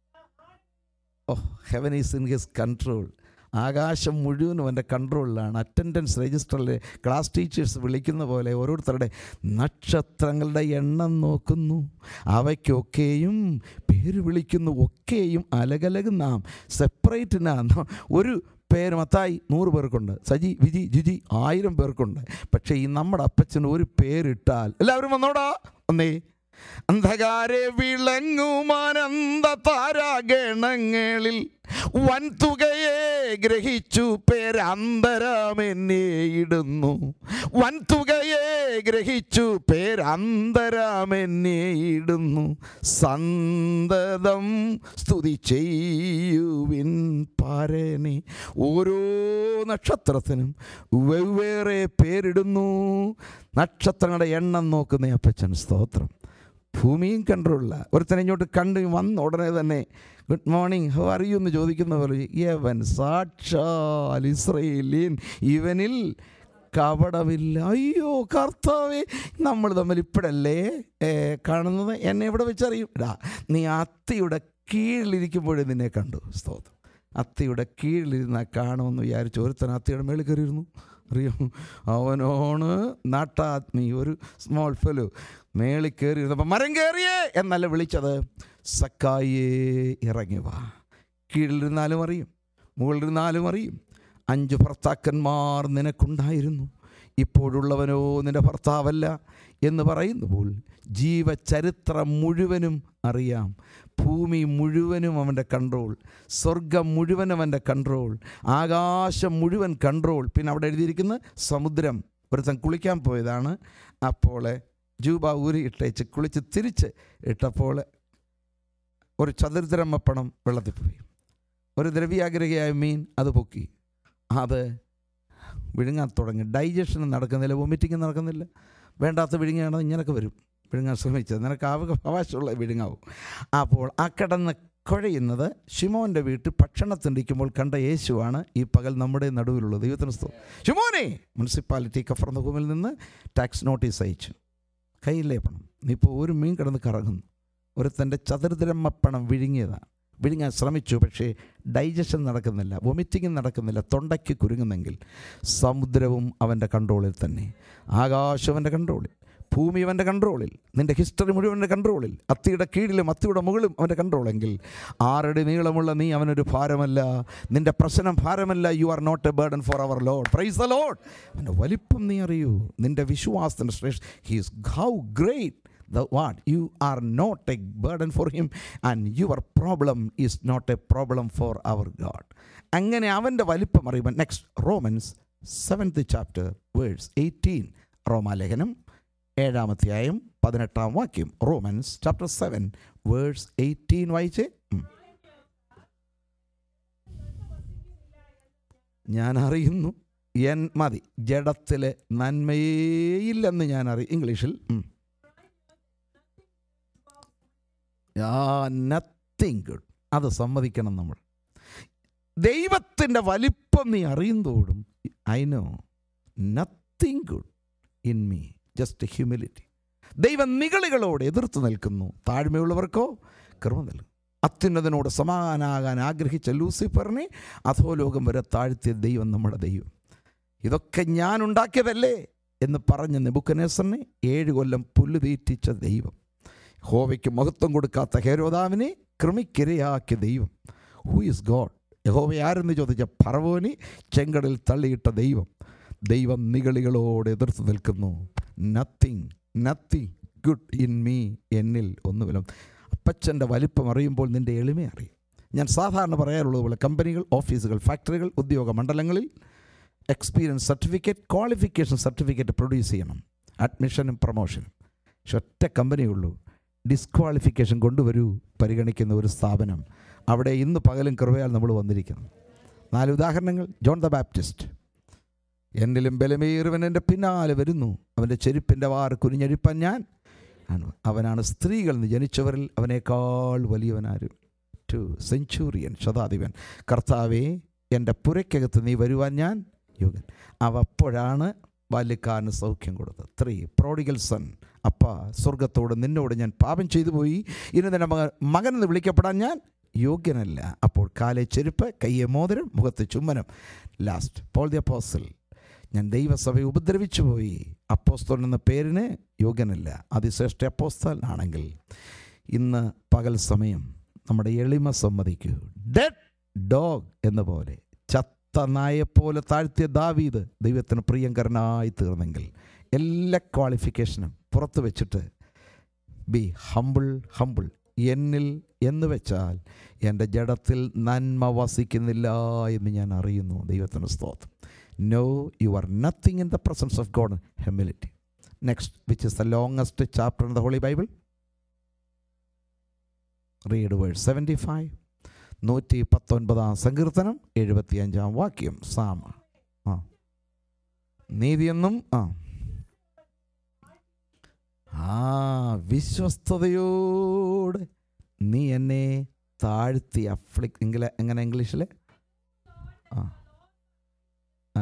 ഓ heaven is in his control ആകാശം മുഴുവനും എൻ്റെ കൺട്രോളിലാണ് അറ്റൻഡൻസ് രജിസ്റ്ററിൽ ക്ലാസ് ടീച്ചേഴ്സ് വിളിക്കുന്ന പോലെ ഓരോരുത്തരുടെ നക്ഷത്രങ്ങളുടെ എണ്ണം നോക്കുന്നു അവയ്ക്കൊക്കെയും പേര് വിളിക്കുന്നു ഒക്കെയും അലകലക് നാം സെപ്പറേറ്റ് നാം ഒരു പേര് മത്തായി നൂറ് പേർക്കുണ്ട് സജി വിജി ജിജി ആയിരം പേർക്കുണ്ട് പക്ഷേ ഈ നമ്മുടെ അപ്പച്ചന് ഒരു പേരിട്ടാൽ എല്ലാവരും വന്നോടാ വന്നേ അന്ധകാരെ വിളങ്ങുമാനന്ദ താരാഗണങ്ങളിൽ വൻതുകയെ ഗ്രഹിച്ചു പേരന്തരമെന്നെ ഇടുന്നു വൻതുകയെ ഗ്രഹിച്ചു പേരന്തരമെന്നെ ഇടുന്നു സന്തതം സ്തുതി ചെയ്യുവിൻ പാരനെ ഓരോ നക്ഷത്രത്തിനും വെവ്വേറെ പേരിടുന്നു നക്ഷത്രങ്ങളുടെ എണ്ണം നോക്കുന്ന അപ്പച്ചൻ സ്തോത്രം ഭൂമിയും കൺട്രോളില്ല ഒരുത്തനെ ഇങ്ങോട്ട് കണ്ട് വന്ന ഉടനെ തന്നെ ഗുഡ് മോർണിംഗ് ഹൗ അറിയൂ എന്ന് ചോദിക്കുന്ന പോലെ യവൻ സാക്ഷാൽ ഇസ്രയേലിയൻ ഇവനിൽ കപടമില്ല അയ്യോ കർത്താവേ നമ്മൾ തമ്മിൽ ഇപ്പോഴല്ലേ ഏ, കാണുന്നത് എന്നെ എവിടെ വെച്ചറിയും ഡാ നീ അത്തിയുടെ കീഴിലിരിക്കുമ്പോഴേ നിന്നെ കണ്ടു സ്തോത്രം അത്തിയുടെ കീഴിലിരുന്ന കാണുമെന്ന് വിചാരിച്ചു ഒരുത്തൻ അത്തിയുടെ മേളിൽ കയറിയിരുന്നു അറിയോ അവനോണ് നാട്ടാത്മി ഒരു സ്മോൾ ഫെലോ മേളിൽ കയറിയിരുന്നപ്പോൾ മരം കയറിയേ എന്നല്ല വിളിച്ചത് സക്കായേ ഇറങ്ങി വാ കീഴിലിരുന്നാലും അറിയും മുകളിലിരുന്നാലും അറിയും അഞ്ച് ഭർത്താക്കന്മാർ നിനക്കുണ്ടായിരുന്നു ഇപ്പോഴുള്ളവനോ നിന്റെ ഭർത്താവല്ല എന്ന് പറയുമ്പോൾ ജീവചരിത്രം മുഴുവനും അറിയാം ഭൂമി മുഴുവനും അവൻ്റെ കൺട്രോൾ സ്വർഗം മുഴുവൻ അവൻ്റെ കൺട്രോൾ ആകാശം മുഴുവൻ കൺട്രോൾ പിന്നെ അവിടെ എഴുതിയിരിക്കുന്ന സമുദ്രം ഒരുത്തൻ കുളിക്കാൻ പോയതാണ് അപ്പോൾ ജൂബ ഊരി ഇട്ടേച്ച് കുളിച്ച് തിരിച്ച് ഇട്ടപ്പോൾ ഒരു ചതുർദ്രമപ്പണം വെള്ളത്തിൽ പോയി ഒരു ദ്രവ്യാഗ്രഹിയായ മീൻ അത് പൊക്കി അത് വിഴുങ്ങാൻ തുടങ്ങി ഡൈജഷൻ നടക്കുന്നില്ല വൊമിറ്റിങ് നടക്കുന്നില്ല വേണ്ടാത്ത വിഴുങ്ങുകയാണെങ്കിൽ ഇങ്ങനെയൊക്കെ വരും വിഴുങ്ങാൻ ശ്രമിച്ചത് നിനക്ക് ആവക അവകാശമുള്ള വിഴുങ്ങാവും അപ്പോൾ ആ കിടന്ന് കുഴയുന്നത് ഷിമോൻ്റെ വീട്ടിൽ ഭക്ഷണത്തിണ്ടിരിക്കുമ്പോൾ കണ്ട യേശുവാണ് ഈ പകൽ നമ്മുടെ നടുവിലുള്ളത് ദൈവത്തിന് സ്തോ ഷിമോനെ മുനിസിപ്പാലിറ്റി കഫർന്നഹൂമിൽ നിന്ന് ടാക്സ് നോട്ടീസ് അയച്ചു കയ്യിലേ പണം നീ ഇപ്പോൾ ഒരു മീൻ കിടന്ന് കറങ്ങുന്നു ഒരുത്തൻ്റെ ചതുർദ്രമ പണം വിഴുങ്ങിയതാണ് വിഴുങ്ങാൻ ശ്രമിച്ചു പക്ഷേ ഡൈജഷൻ നടക്കുന്നില്ല വൊമിറ്റിങ് നടക്കുന്നില്ല തൊണ്ടയ്ക്ക് കുരുങ്ങുന്നെങ്കിൽ സമുദ്രവും അവൻ്റെ കൺട്രോളിൽ തന്നെ ആകാശം അവൻ്റെ കൺട്രോളിൽ ഭൂമി അവൻ്റെ കൺട്രോളിൽ നിൻ്റെ ഹിസ്റ്ററി മുഴുവൻ്റെ കൺട്രോളിൽ അത്തിയുടെ കീഴിലും അത്തിയുടെ മുകളിലും അവൻ്റെ കൺട്രോളെങ്കിൽ ആറടി നീളമുള്ള നീ അവനൊരു ഭാരമല്ല നിൻ്റെ പ്രശ്നം ഭാരമല്ല you are not a burden for our Lord praise the Lord അവൻ്റെ വലിപ്പം നീ അറിയൂ നിൻ്റെ വിശ്വാസത്തിൻ്റെ ശ്രേഷ്ഠ he's how great the what you are not a burden for him and your problem is not a problem for our god അങ്ങനെ അവൻ്റെ വലിപ്പം അറിയുമ്പോൾ next Romans seventh chapter verse eighteen റോമാലേഖനം ഏഴാമധ്യായം പതിനെട്ടാം വാക്യം Romans chapter seven verse eighteen വായിച്ചേ ഉം. ഞാൻ അറിയുന്നു എൻ മതി ജഡത്തിലെ നന്മയേയില്ലെന്ന് ഞാൻ അറിയും ഇംഗ്ലീഷിൽ ഉം. നത്തിങ് ഗുഡ് അത് സമ്മതിക്കണം നമ്മൾ ദൈവത്തിൻ്റെ വലിപ്പം നീ അറിയുന്തോടും I know nothing good in me just humility ദൈവം നികളികളോട് എതിർത്ത് നിൽക്കുന്നു താഴ്മയുള്ളവർക്കോ കൃപ നൽകും അത്യുന്നതനോട് സമാനാകാൻ ആഗ്രഹിച്ച ലൂസിഫറിനെ അധോലോകം വരെ താഴ്ത്തിയ ദൈവം നമ്മുടെ ദൈവം ഇതൊക്കെ ഞാൻ ഉണ്ടാക്കിയതല്ലേ എന്ന് പറഞ്ഞ നെബുക്കനേസറിനെ ഏഴ് കൊല്ലം പുല്ല് തീറ്റിച്ച ദൈവം യഹോവയ്ക്ക് മഹത്വം കൊടുക്കാത്ത ഹേരോദാവിനെ കൃമിക്കിരയാക്കിയ ദൈവം ഹൂ ഇസ് ഗോഡ് യഹോവ ആരെന്ന് ചോദിച്ച ഫറവോനെ ചെങ്കടൽ തള്ളിയിട്ട ദൈവം ദൈവം നികളികളോട് എതിർത്ത് നിൽക്കുന്നു nothing nothing good in me എന്നിൽ ഒന്നുമില്ല അപ്പച്ചൻ്റെ വലിപ്പം അറിയുമ്പോൾ നിൻ്റെ എളിമ അറിയും ഞാൻ സാധാരണ പറയാറുള്ളത് പോലെ കമ്പനികൾ ഓഫീസുകൾ ഫാക്ടറികൾ ഉദ്യോഗ മണ്ഡലങ്ങളിൽ experience certificate qualification certificate produce ചെയ്യണം അഡ്മിഷനും പ്രൊമോഷനും പക്ഷെ ഒറ്റ കമ്പനിയുള്ളൂ ഡിസ്ക്വാളിഫിക്കേഷൻ കൊണ്ടുവരൂ പരിഗണിക്കുന്ന ഒരു സ്ഥാപനം അവിടെ ഇന്ന് പകലും കൃപയാൽ നമ്മൾ വന്നിരിക്കുന്നു നാല് ഉദാഹരണങ്ങൾ ജോൺ ദ ബാപ്റ്റിസ്റ്റ് എന്നിലും ബലമേറിയവൻ എൻ്റെ പിന്നാലെ വരുന്നു അവൻ്റെ ചെരുപ്പിൻ്റെ വാർ കുനിഞ്ഞഴിപ്പാൻ ഞാൻ ആണ് അവനാണ് സ്ത്രീകളിൽ നിന്ന് ജനിച്ചവരിൽ അവനേക്കാൾ വലിയവനാരും ടു സെഞ്ചുറിയൻ ശതാധിപൻ കർത്താവേ എൻ്റെ പുരയ്ക്കകത്ത് നീ വരുവാൻ ഞാൻ യോഗൻ അവപ്പോഴാണ് ബാല്യക്കാരന് സൗഖ്യം കൊടുത്തത് ത്രീ പ്രോഡിഗൽ സൺ അപ്പ സ്വർഗത്തോട് നിന്നോട് ഞാൻ പാപം ചെയ്തു പോയി ഇനി നിന്റെ മകൻ മകൻ എന്ന് വിളിക്കപ്പെടാൻ ഞാൻ യോഗ്യനല്ല അപ്പോൾ കാലെ ചെരുപ്പ് കയ്യെ മോതിരം മുഖത്ത് ചുമ്മനം ലാസ്റ്റ് പോൾ ദി അപ്പോസൽ ഞാൻ ദൈവസഭയെ ഉപദ്രവിച്ചു പോയി അപ്പോസ്തോൻ എന്ന പേരിന് യോഗ്യനല്ല അതിശ്രേഷ്ഠ അപ്പോസ്തൽ ആണെങ്കിൽ ഇന്ന് പകൽ സമയം നമ്മുടെ എളിമ സമ്മതിക്കൂ ഡെഡ് ഡോഗ് എന്ന പോലെ ചത്ത നായെപ്പോലെ താഴ്ത്തിയ ദാവീദ് ദൈവത്തിന് പ്രിയങ്കരനായി തീർന്നെങ്കിൽ എല്ലാ ക്വാളിഫിക്കേഷനും പുറത്ത് വെച്ചിട്ട് ബി ഹമ്പിൾ ഹമ്പിൾ എന്നിൽ എന്ന് വെച്ചാൽ എൻ്റെ ജഡത്തിൽ നന്മ വസിക്കുന്നില്ല എന്ന് ഞാൻ അറിയുന്നു ദൈവത്തിന് സ്തോത്രം no you are nothing in the presence of God humility next which is the longest chapter in the Holy Bible read verse seventy five നൂറ്റി പത്തൊൻപതാം സങ്കീർത്തനം എഴുപത്തിയഞ്ചാം വാക്യം സാമ ആ നീതിയെന്നും ആ ആ വിശ്വസ്തയോട് നീ എന്നെ താഴ്ത്തി അഫ്ലി എങ്കില എങ്ങനെ ഇംഗ്ലീഷിൽ ആ ആ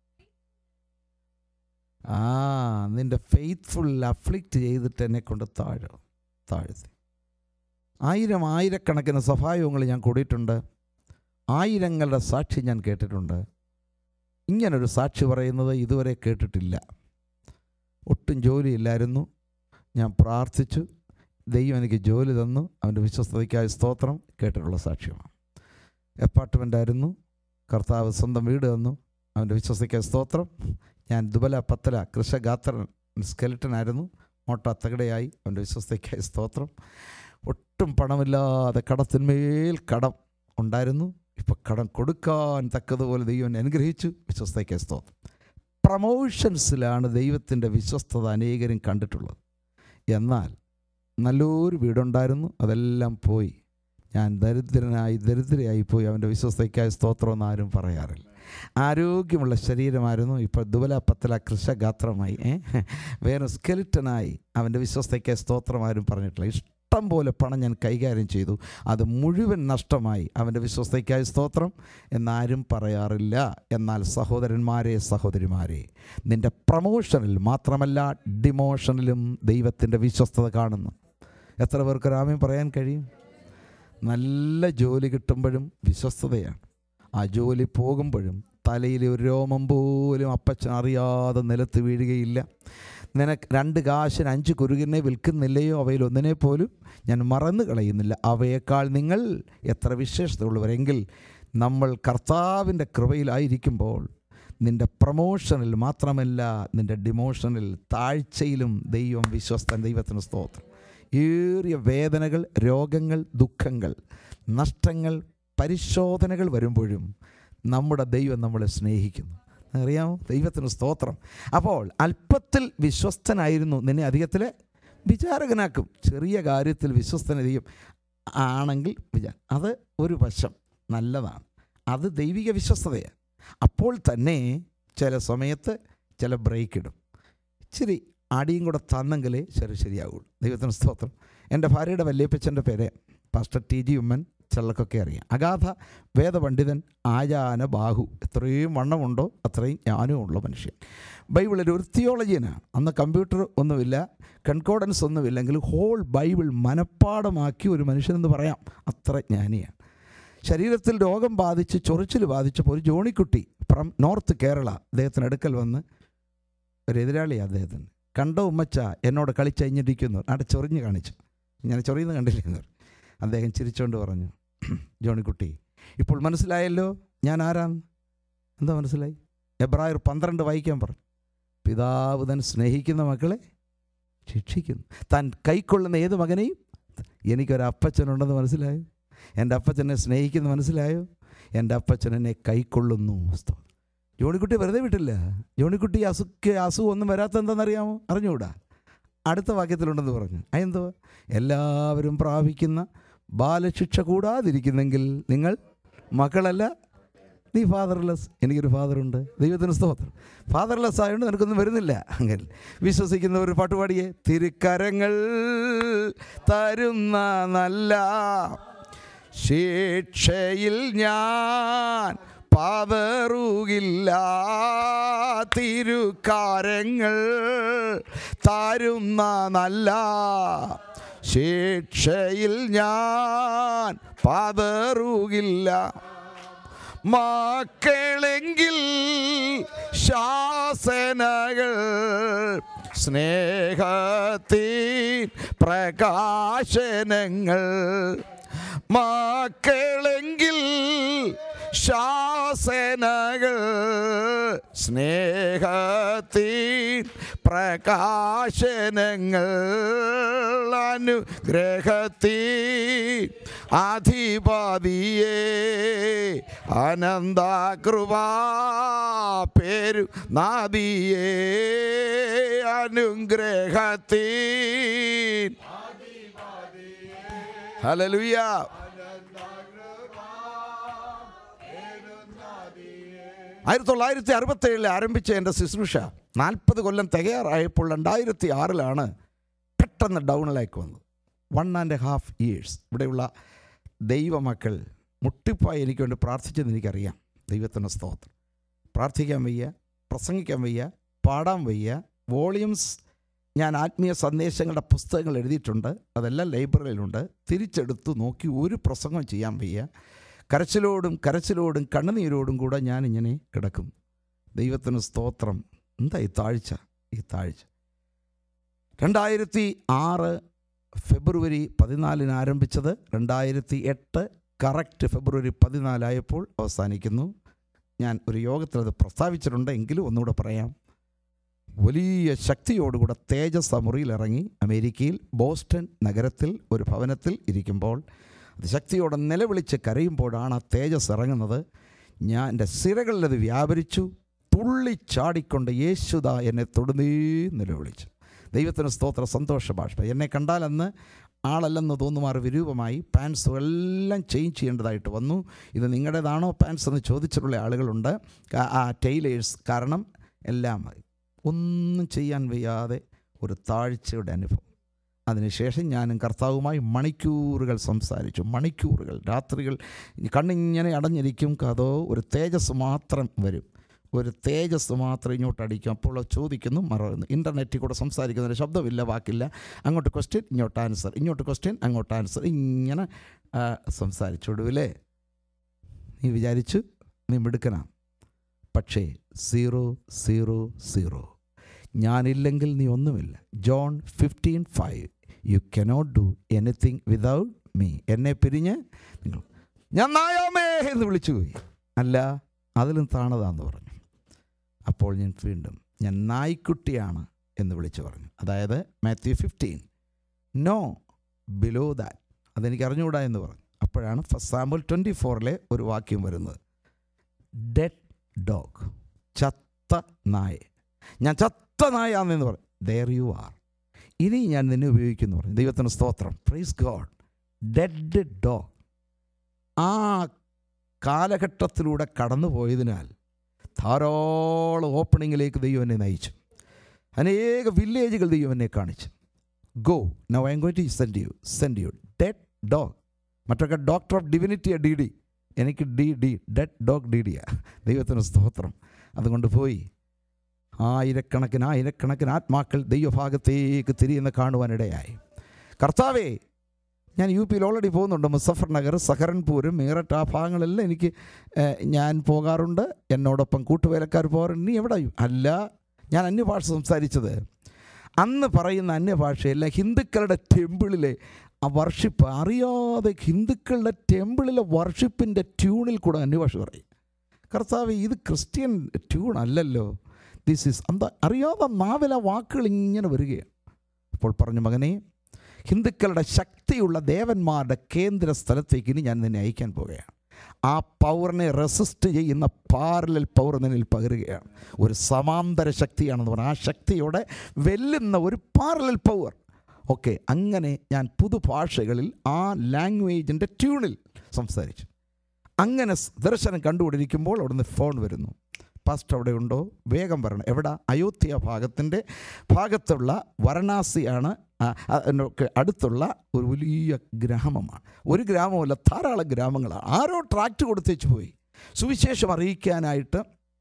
ആ നിൻ്റെ ഫെയ്ത്ത്ഫുൾ അഫ്ലിക്റ്റ് ചെയ്തിട്ട് എന്നെ കൊണ്ട് താഴ് താഴ്ത്തി ആയിരം ആയിരക്കണക്കിന് സഭായോഗങ്ങൾ ഞാൻ കൂടിയിട്ടുണ്ട് ആയിരങ്ങളുടെ സാക്ഷി ഞാൻ കേട്ടിട്ടുണ്ട് ഇങ്ങനൊരു സാക്ഷി പറയുന്നത് ഇതുവരെ കേട്ടിട്ടില്ല ഒട്ടും ജോലിയില്ലായിരുന്നു ഞാൻ പ്രാർത്ഥിച്ചു ദൈവം എനിക്ക് ജോലി തന്നു അവൻ്റെ വിശ്വസ്തതയ്ക്കായ സ്തോത്രം കേട്ടിട്ടുള്ള സാക്ഷ്യമാണ് അപ്പാർട്ട്മെൻ്റ് ആയിരുന്നു കർത്താവ് സ്വന്തം വീട് തന്നു അവൻ്റെ വിശ്വസ്തയ്ക്കായ സ്തോത്രം ഞാൻ ദുബല പത്തല കൃഷഗാത്രൻ സ്കെലിട്ടനായിരുന്നു മോട്ട തകടയായി അവൻ്റെ വിശ്വസ്തയ്ക്കായ സ്തോത്രം ഒട്ടും പണമില്ലാതെ കടത്തിന്മേൽ കടം ഉണ്ടായിരുന്നു ഇപ്പോൾ കടം കൊടുക്കാൻ തക്കതുപോലെ ദൈവം എന്നെ അനുഗ്രഹിച്ചു വിശ്വസ്തയ്ക്കായ സ്തോത്രം പ്രമോഷൻസിലാണ് ദൈവത്തിൻ്റെ വിശ്വസ്തത അനേകരും കണ്ടിട്ടുള്ളത് എന്നാൽ നല്ലൊരു വീടുണ്ടായിരുന്നു അതെല്ലാം പോയി ഞാൻ ദരിദ്രനായി ദരിദ്രയായി പോയി അവൻ്റെ വിശ്വസ്തയ്ക്കായ സ്തോത്രമെന്ന് ആരും പറയാറില്ല ആരോഗ്യമുള്ള ശരീരമായിരുന്നു ഇപ്പോൾ ദുബല പത്തല കൃഷഗാത്രമായി ഏ? വേറെ സ്കെലിറ്റനായി അവൻ്റെ വിശ്വസ്തയ്ക്കായ സ്തോത്രമാരും പറഞ്ഞിട്ടില്ല ഇഷ്ടം പോലെ പണം ഞാൻ കൈകാര്യം ചെയ്തു അത് മുഴുവൻ നഷ്ടമായി അവൻ്റെ വിശ്വസ്തയ്ക്കായ സ്തോത്രം എന്നാരും പറയാറില്ല എന്നാൽ സഹോദരന്മാരെ സഹോദരിമാരെ നിൻ്റെ പ്രമോഷനിൽ മാത്രമല്ല ഡിമോഷനിലും ദൈവത്തിൻ്റെ വിശ്വസ്തത കാണുന്നു എത്ര പേർക്ക് രാമ്യം പറയാൻ കഴിയും നല്ല ജോലി കിട്ടുമ്പോഴും വിശ്വസ്തതയാണ് ആ ജോലി പോകുമ്പോഴും തലയിലെ ഒരു രോമം പോലും അപ്പച്ചൻ അറിയാതെ നിലത്ത് വീഴുകയില്ല നിനക്ക് രണ്ട് കാശിന് അഞ്ച് കുരുകിനെ വിൽക്കുന്നില്ലയോ അവയിൽ ഒന്നിനെ പോലും ഞാൻ മറന്നു കളയുന്നില്ല അവയേക്കാൾ നിങ്ങൾ എത്ര വിശേഷതയുള്ളവരെങ്കിൽ നമ്മൾ കർത്താവിൻ്റെ കൃപയിലായിരിക്കുമ്പോൾ നിൻ്റെ പ്രമോഷനിൽ മാത്രമല്ല നിൻ്റെ ഡിമോഷനിൽ താഴ്ചയിലും ദൈവം വിശ്വസ്തൻ ദൈവത്തിന് സ്തോത്രം ഏറിയ വേദനകൾ രോഗങ്ങൾ ദുഃഖങ്ങൾ നഷ്ടങ്ങൾ പരിശോധനകൾ വരുമ്പോഴും നമ്മുടെ ദൈവം നമ്മളെ സ്നേഹിക്കുന്നു അറിയാമോ ദൈവത്തിന് സ്തോത്രം അപ്പോൾ അല്പത്തിൽ വിശ്വസ്തനായിരുന്നു നിന്നെ അധികത്തിൽ വിചാരകനാക്കും ചെറിയ കാര്യത്തിൽ വിശ്വസ്തനധികം ആണെങ്കിൽ വിചാരം അത് ഒരു വശം നല്ലതാണ് അത് ദൈവിക വിശ്വസ്തതയാണ് അപ്പോൾ തന്നെ ചില സമയത്ത് ചില ബ്രേക്ക് ഇടും ഇച്ചിരി അടിയും കൂടെ തന്നെങ്കിലേ ശരി ശരിയാവുള്ളൂ ദൈവത്തിന് സ്തോത്രം എൻ്റെ ഭാര്യയുടെ വല്യപ്പച്ചൻ്റെ പേര് പാസ്റ്റർ ടി ജി ഉമ്മൻ ചിലർക്കൊക്കെ അറിയാം അഗാധ വേദപണ്ഡിതൻ ആചാന ബാഹു എത്രയും വണ്ണമുണ്ടോ അത്രയും ജ്ഞാനമുള്ള മനുഷ്യൻ ബൈബിളിൽ ഒരു തിയോളജിയനാണ് അന്ന് കമ്പ്യൂട്ടർ ഒന്നുമില്ല കൺകോഡൻസ് ഒന്നുമില്ലെങ്കിൽ ഹോൾ ബൈബിൾ മനഃപ്പാടമാക്കി ഒരു മനുഷ്യനെന്ന് പറയാം അത്ര ജ്ഞാനിയാണ് ശരീരത്തിൽ രോഗം ബാധിച്ച് ചൊറിച്ചിൽ ബാധിച്ചപ്പോൾ ഒരു ജോണിക്കുട്ടി ഫ്രം നോർത്ത് കേരള അദ്ദേഹത്തിന് അടുക്കൽ വന്ന് ഒരു എതിരാളിയാണ് അദ്ദേഹത്തിന് കണ്ടോ ഉമ്മച്ച എന്നോട് കളിച്ചഴിഞ്ഞിരിക്കുന്നു അവിടെ ചൊറിഞ്ഞ് കാണിച്ചു ഞാൻ ചൊറിയുന്ന കണ്ടില്ലെന്ന് പറഞ്ഞു. അദ്ദേഹം ചിരിച്ചുകൊണ്ട് പറഞ്ഞു ജോണിക്കുട്ടി ഇപ്പോൾ മനസ്സിലായല്ലോ ഞാൻ ആരാന്ന് എന്താ മനസ്സിലായി എബ്രായർ പന്ത്രണ്ട് വായിക്കാൻ പറഞ്ഞു പിതാവ് താൻ സ്നേഹിക്കുന്ന മക്കളെ ശിക്ഷിക്കുന്നു താൻ കൈക്കൊള്ളുന്ന ഏത് മകനെയും എനിക്കൊരു അപ്പച്ചനുണ്ടെന്ന് മനസ്സിലായോ എൻ്റെ അപ്പച്ചനെ സ്നേഹിക്കുന്നു മനസ്സിലായോ എൻ്റെ അപ്പച്ചൻ എന്നെ കൈക്കൊള്ളുന്നു സ്തോത്രം. ജോണിക്കുട്ടി വെറുതെ വിട്ടില്ല ജോണിക്കുട്ടി അസുഖ അസുഖം ഒന്നും വരാത്ത എന്താണെന്നറിയാമോ അറിഞ്ഞുകൂടാ അടുത്ത വാക്യത്തിലുണ്ടെന്ന് പറഞ്ഞു അതെന്തോ എല്ലാവരും പ്രാപിക്കുന്ന ബാലശിക്ഷ കൂടാതിരിക്കുന്നെങ്കിൽ നിങ്ങൾ മക്കളല്ല നീ ഫാദർലെസ് എനിക്കൊരു ഫാദറുണ്ട് ദൈവത്തിന് സ്തോത്രം ഫാദർലെസ് ആയതുകൊണ്ട് നിനക്കൊന്നും വരുന്നില്ല അങ്ങനെ വിശ്വസിക്കുന്ന ഒരു പാട്ടുപാടിയെ തിരുക്കരങ്ങൾ തരുന്ന നല്ല ശിക്ഷയിൽ ഞാൻ പാതറുകില്ല തിരുക്കാരങ്ങൾ തരുന്ന നല്ല ശിക്ഷയിൽ ഞാൻ പാതറുകില്ല മക്കളെങ്കിൽ ശാസനകൾ സ്നേഹത്തിൻ പ്രകാശനങ്ങൾ മക്കളെങ്കിൽ ശാസനകൾ സ്നേഹത്തിൻ പ്രകാശനങ്ങൾ അനുഗ്രഹത്തിൻ അധിപതിയെ അനന്തകൃപാ പേരു നാദിയേ അനുഗ്രഹത്തിൻ ഹലലുയ ആയിരത്തി തൊള്ളായിരത്തി അറുപത്തേഴിൽ ആരംഭിച്ച എൻ്റെ ശുശ്രൂഷ നാൽപ്പത് കൊല്ലം തികയാറായപ്പോൾ രണ്ടായിരത്തി ആറിലാണ് പെട്ടെന്ന് ഡൗണിലേക്ക് വന്നത് വൺ ആൻഡ് ഹാഫ് ഇയേഴ്സ് ഇവിടെയുള്ള ദൈവമക്കൾ മുട്ടിപ്പായി എനിക്ക് വേണ്ടി പ്രാർത്ഥിച്ചെന്ന് എനിക്കറിയാം ദൈവത്തിൻ്റെ സ്തോത്രം പ്രാർത്ഥിക്കാൻ വയ്യ പ്രസംഗിക്കാൻ വയ്യ പാടാൻ വയ്യ വോളിയൂംസ് ഞാൻ ആത്മീയ സന്ദേശങ്ങളുടെ പുസ്തകങ്ങൾ എഴുതിയിട്ടുണ്ട് അതെല്ലാം ലൈബ്രറിയിലുണ്ട് തിരിച്ചെടുത്ത് നോക്കി ഒരു പ്രസംഗം ചെയ്യാൻ വയ്യ കരച്ചിലോടും കരച്ചിലോടും കണ്ണുനീരോടും കൂടെ ഞാൻ ഇങ്ങനെ കിടക്കും ദൈവത്തിന് സ്തോത്രം എന്താ ഈ താഴ്ച ഈ താഴ്ച രണ്ടായിരത്തി ആറ് ഫെബ്രുവരി പതിനാലിന് ആരംഭിച്ചത് രണ്ടായിരത്തി എട്ട് കറക്റ്റ് ഫെബ്രുവരി പതിനാലായപ്പോൾ അവസാനിക്കുന്നു ഞാൻ ഒരു യോഗത്തിൽ അത് പ്രസ്താവിച്ചിട്ടുണ്ട് എങ്കിലും ഒന്നുകൂടെ പറയാം വലിയ ശക്തിയോടുകൂടെ തേജസ് മുറിയിൽ ഇറങ്ങി അമേരിക്കയിൽ ബോസ്റ്റൺ നഗരത്തിൽ ഒരു ഭവനത്തിൽ ഇരിക്കുമ്പോൾ അത് ശക്തിയോടെ നിലവിളിച്ച് കരയുമ്പോഴാണ് ആ തേജസ് ഇറങ്ങുന്നത് ഞാൻ എൻ്റെ സിരകളിലത് വ്യാപരിച്ചു തുള്ളിച്ചാടിക്കൊണ്ട് യേശുദ എന്നെ തൊടുന്നേ നിലവിളിച്ചു ദൈവത്തിന് സ്തോത്ര സന്തോഷ ഭാഷ എന്നെ കണ്ടാലെന്ന് ആളല്ലെന്ന് തോന്നുമാറ് വിരൂപമായി പാൻസ് എല്ലാം ചേഞ്ച് ചെയ്യേണ്ടതായിട്ട് വന്നു ഇത് നിങ്ങളുടേതാണോ പാൻസ് എന്ന് ചോദിച്ചിട്ടുള്ള ആളുകളുണ്ട് ആ- ആ ടൈലേഴ്സ് കാരണം എല്ലാം ഒന്നും ചെയ്യാൻ വയ്യാതെ ഒരു താഴ്ചയുടെ അനുഭവം അതിനുശേഷം ഞാനും കർത്താവുമായി മണിക്കൂറുകൾ സംസാരിച്ചു മണിക്കൂറുകൾ രാത്രികൾ കണ്ണിങ്ങനെ അടഞ്ഞിരിക്കും അതോ ഒരു തേജസ് മാത്രം വരും ഒരു തേജസ് മാത്രം ഇങ്ങോട്ട് അടിക്കും അപ്പോൾ ചോദിക്കുന്നു മറന്നു ഇൻ്റർനെറ്റിൽ കൂടെ സംസാരിക്കുന്നതിന് ശബ്ദമില്ല വാക്കില്ല അങ്ങോട്ട് ക്വസ്റ്റ്യൻ ഇങ്ങോട്ട് ആൻസർ ഇങ്ങോട്ട് ക്വസ്റ്റ്യൻ അങ്ങോട്ട് ആൻസർ ഇങ്ങനെ ആ, സംസാരിച്ചു ഒടുവിലേ നീ വിചാരിച്ചു നീ മിടുക്കനാ പക്ഷേ സീറോ സീറോ സീറോ ഞാനില്ലെങ്കിൽ നീ ഒന്നുമില്ല John fifteen five you cannot do anything without me എന്നെ പിരിഞ്ഞ് നിങ്ങൾ ഞാൻ നായാമേ എന്ന് വിളിച്ചു പോയി അല്ല അതിലും താണതാന്ന് പറഞ്ഞു അപ്പോൾ ഞാൻ വീണ്ടും ഞാൻ നായ്ക്കുട്ടിയാണ് എന്ന് വിളിച്ചു പറഞ്ഞു അതായത് Matthew fifteen no below that അതെനിക്ക് അറിഞ്ഞുകൂടാ എന്ന് പറഞ്ഞു അപ്പോഴാണ് ഫസ്റ്റ് സാമ്പിൾ ട്വൻറ്റി ഫോറിലെ ഒരു വാക്യം വരുന്നത് ഡെഡ് ഡോഗ് ചത്ത നായ ഞാൻ ചത്ത നായാന്നെന്ന് പറഞ്ഞു ദർ യു ആർ ഇനി ഞാൻ നിന്നെ ഉപയോഗിക്കുന്നു പറഞ്ഞു ദൈവത്തിന് സ്തോത്രം പ്രൈസ് ഗോഡ് ഡെഡ് ഡോഗ് ആ കാലഘട്ടത്തിലൂടെ കടന്നു പോയതിനാൽ ധാരാളം ഓപ്പണിങ്ങിലേക്ക് ദൈവം എന്നെ നയിച്ചു അനേക വില്ലേജുകൾ ദൈവം എന്നെ കാണിച്ചു go now I am going to send you send you dead dog മറ്റൊക്കെ ഡോക്ടർ ഓഫ് ഡിവിനിറ്റിയാണ് ഡി ഡി എനിക്ക് D D dead dog D ഡിയാ ദൈവത്തിന് സ്തോത്രം അതുകൊണ്ട് പോയി ആയിരക്കണക്കിന് ആയിരക്കണക്കിന് ആത്മാക്കൾ ദൈവഭാഗത്തേക്ക് തിരിയുന്ന കാണുവാനിടയായി കർത്താവേ ഞാൻ യു പിയിൽ ഓൾറെഡി പോകുന്നുണ്ട് മുസഫർ നഗർ സഹറൻപൂർ മീററ്റ് ആ ഭാഗങ്ങളെല്ലാം എനിക്ക് ഏഹ്, ഞാൻ പോകാറുണ്ട് എന്നോടൊപ്പം കൂട്ടുവേലക്കാർ പോകാറുണ്ട് നീ എവിടെ അല്ല ഞാൻ അന്യഭാഷ സംസാരിച്ചത് അന്ന് പറയുന്ന അന്യഭാഷയല്ല ഹിന്ദുക്കളുടെ ടെമ്പിളിലെ ആ വർഷിപ്പ് അറിയാതെ ഹിന്ദുക്കളുടെ ടെമ്പിളിലെ വർഷിപ്പിൻ്റെ ട്യൂണിൽ കൂടെ അന്യഭാഷ പറയും കർത്താവ് ഇത് ക്രിസ്ത്യൻ ട്യൂൺ അല്ലല്ലോ ദിസ് ഈസ് എന്താ അറിയാതെ നാവിലെ വാക്കുകൾ ഇങ്ങനെ വരികയാണ് അപ്പോൾ പറഞ്ഞു മകനെ ഹിന്ദുക്കളുടെ ശക്തിയുള്ള ദേവന്മാരുടെ കേന്ദ്ര സ്ഥലത്തേക്ക് ഇനി ഞാൻ നിന്നെ അയക്കാൻ പോവുകയാണ് ആ പവറിനെ റെസിസ്റ്റ് ചെയ്യുന്ന പാരലൽ പവർ നിന്നിൽ പകരുകയാണ് ഒരു സമാന്തര ശക്തിയാണെന്ന് പറഞ്ഞാൽ ആ ശക്തിയോടെ വെല്ലുന്ന ഒരു പാരലൽ പവർ ഓക്കെ അങ്ങനെ ഞാൻ പുതുഭാഷകളിൽ ആ ലാംഗ്വേജിൻ്റെ ട്യൂണിൽ സംസാരിച്ചു അങ്ങനെ സ് ദർശനം കണ്ടുകൊണ്ടിരിക്കുമ്പോൾ അവിടുന്ന് ഫോൺ വരുന്നു പാസ്റ്റ് അവിടെ ഉണ്ടോ വേഗം വരണം എവിടെ അയോധ്യ ഭാഗത്തിൻ്റെ ഭാഗത്തുള്ള വാരണാസിയാണ് ആ, അതിനൊക്കെ അടുത്തുള്ള ഒരു വലിയ ഗ്രാമമാണ് ഒരു ഗ്രാമമല്ല ധാരാളം ഗ്രാമങ്ങളാണ് ആരോ ട്രാക്ട് കൊടുത്തേച്ച് പോയി സുവിശേഷം അറിയിക്കാനായിട്ട്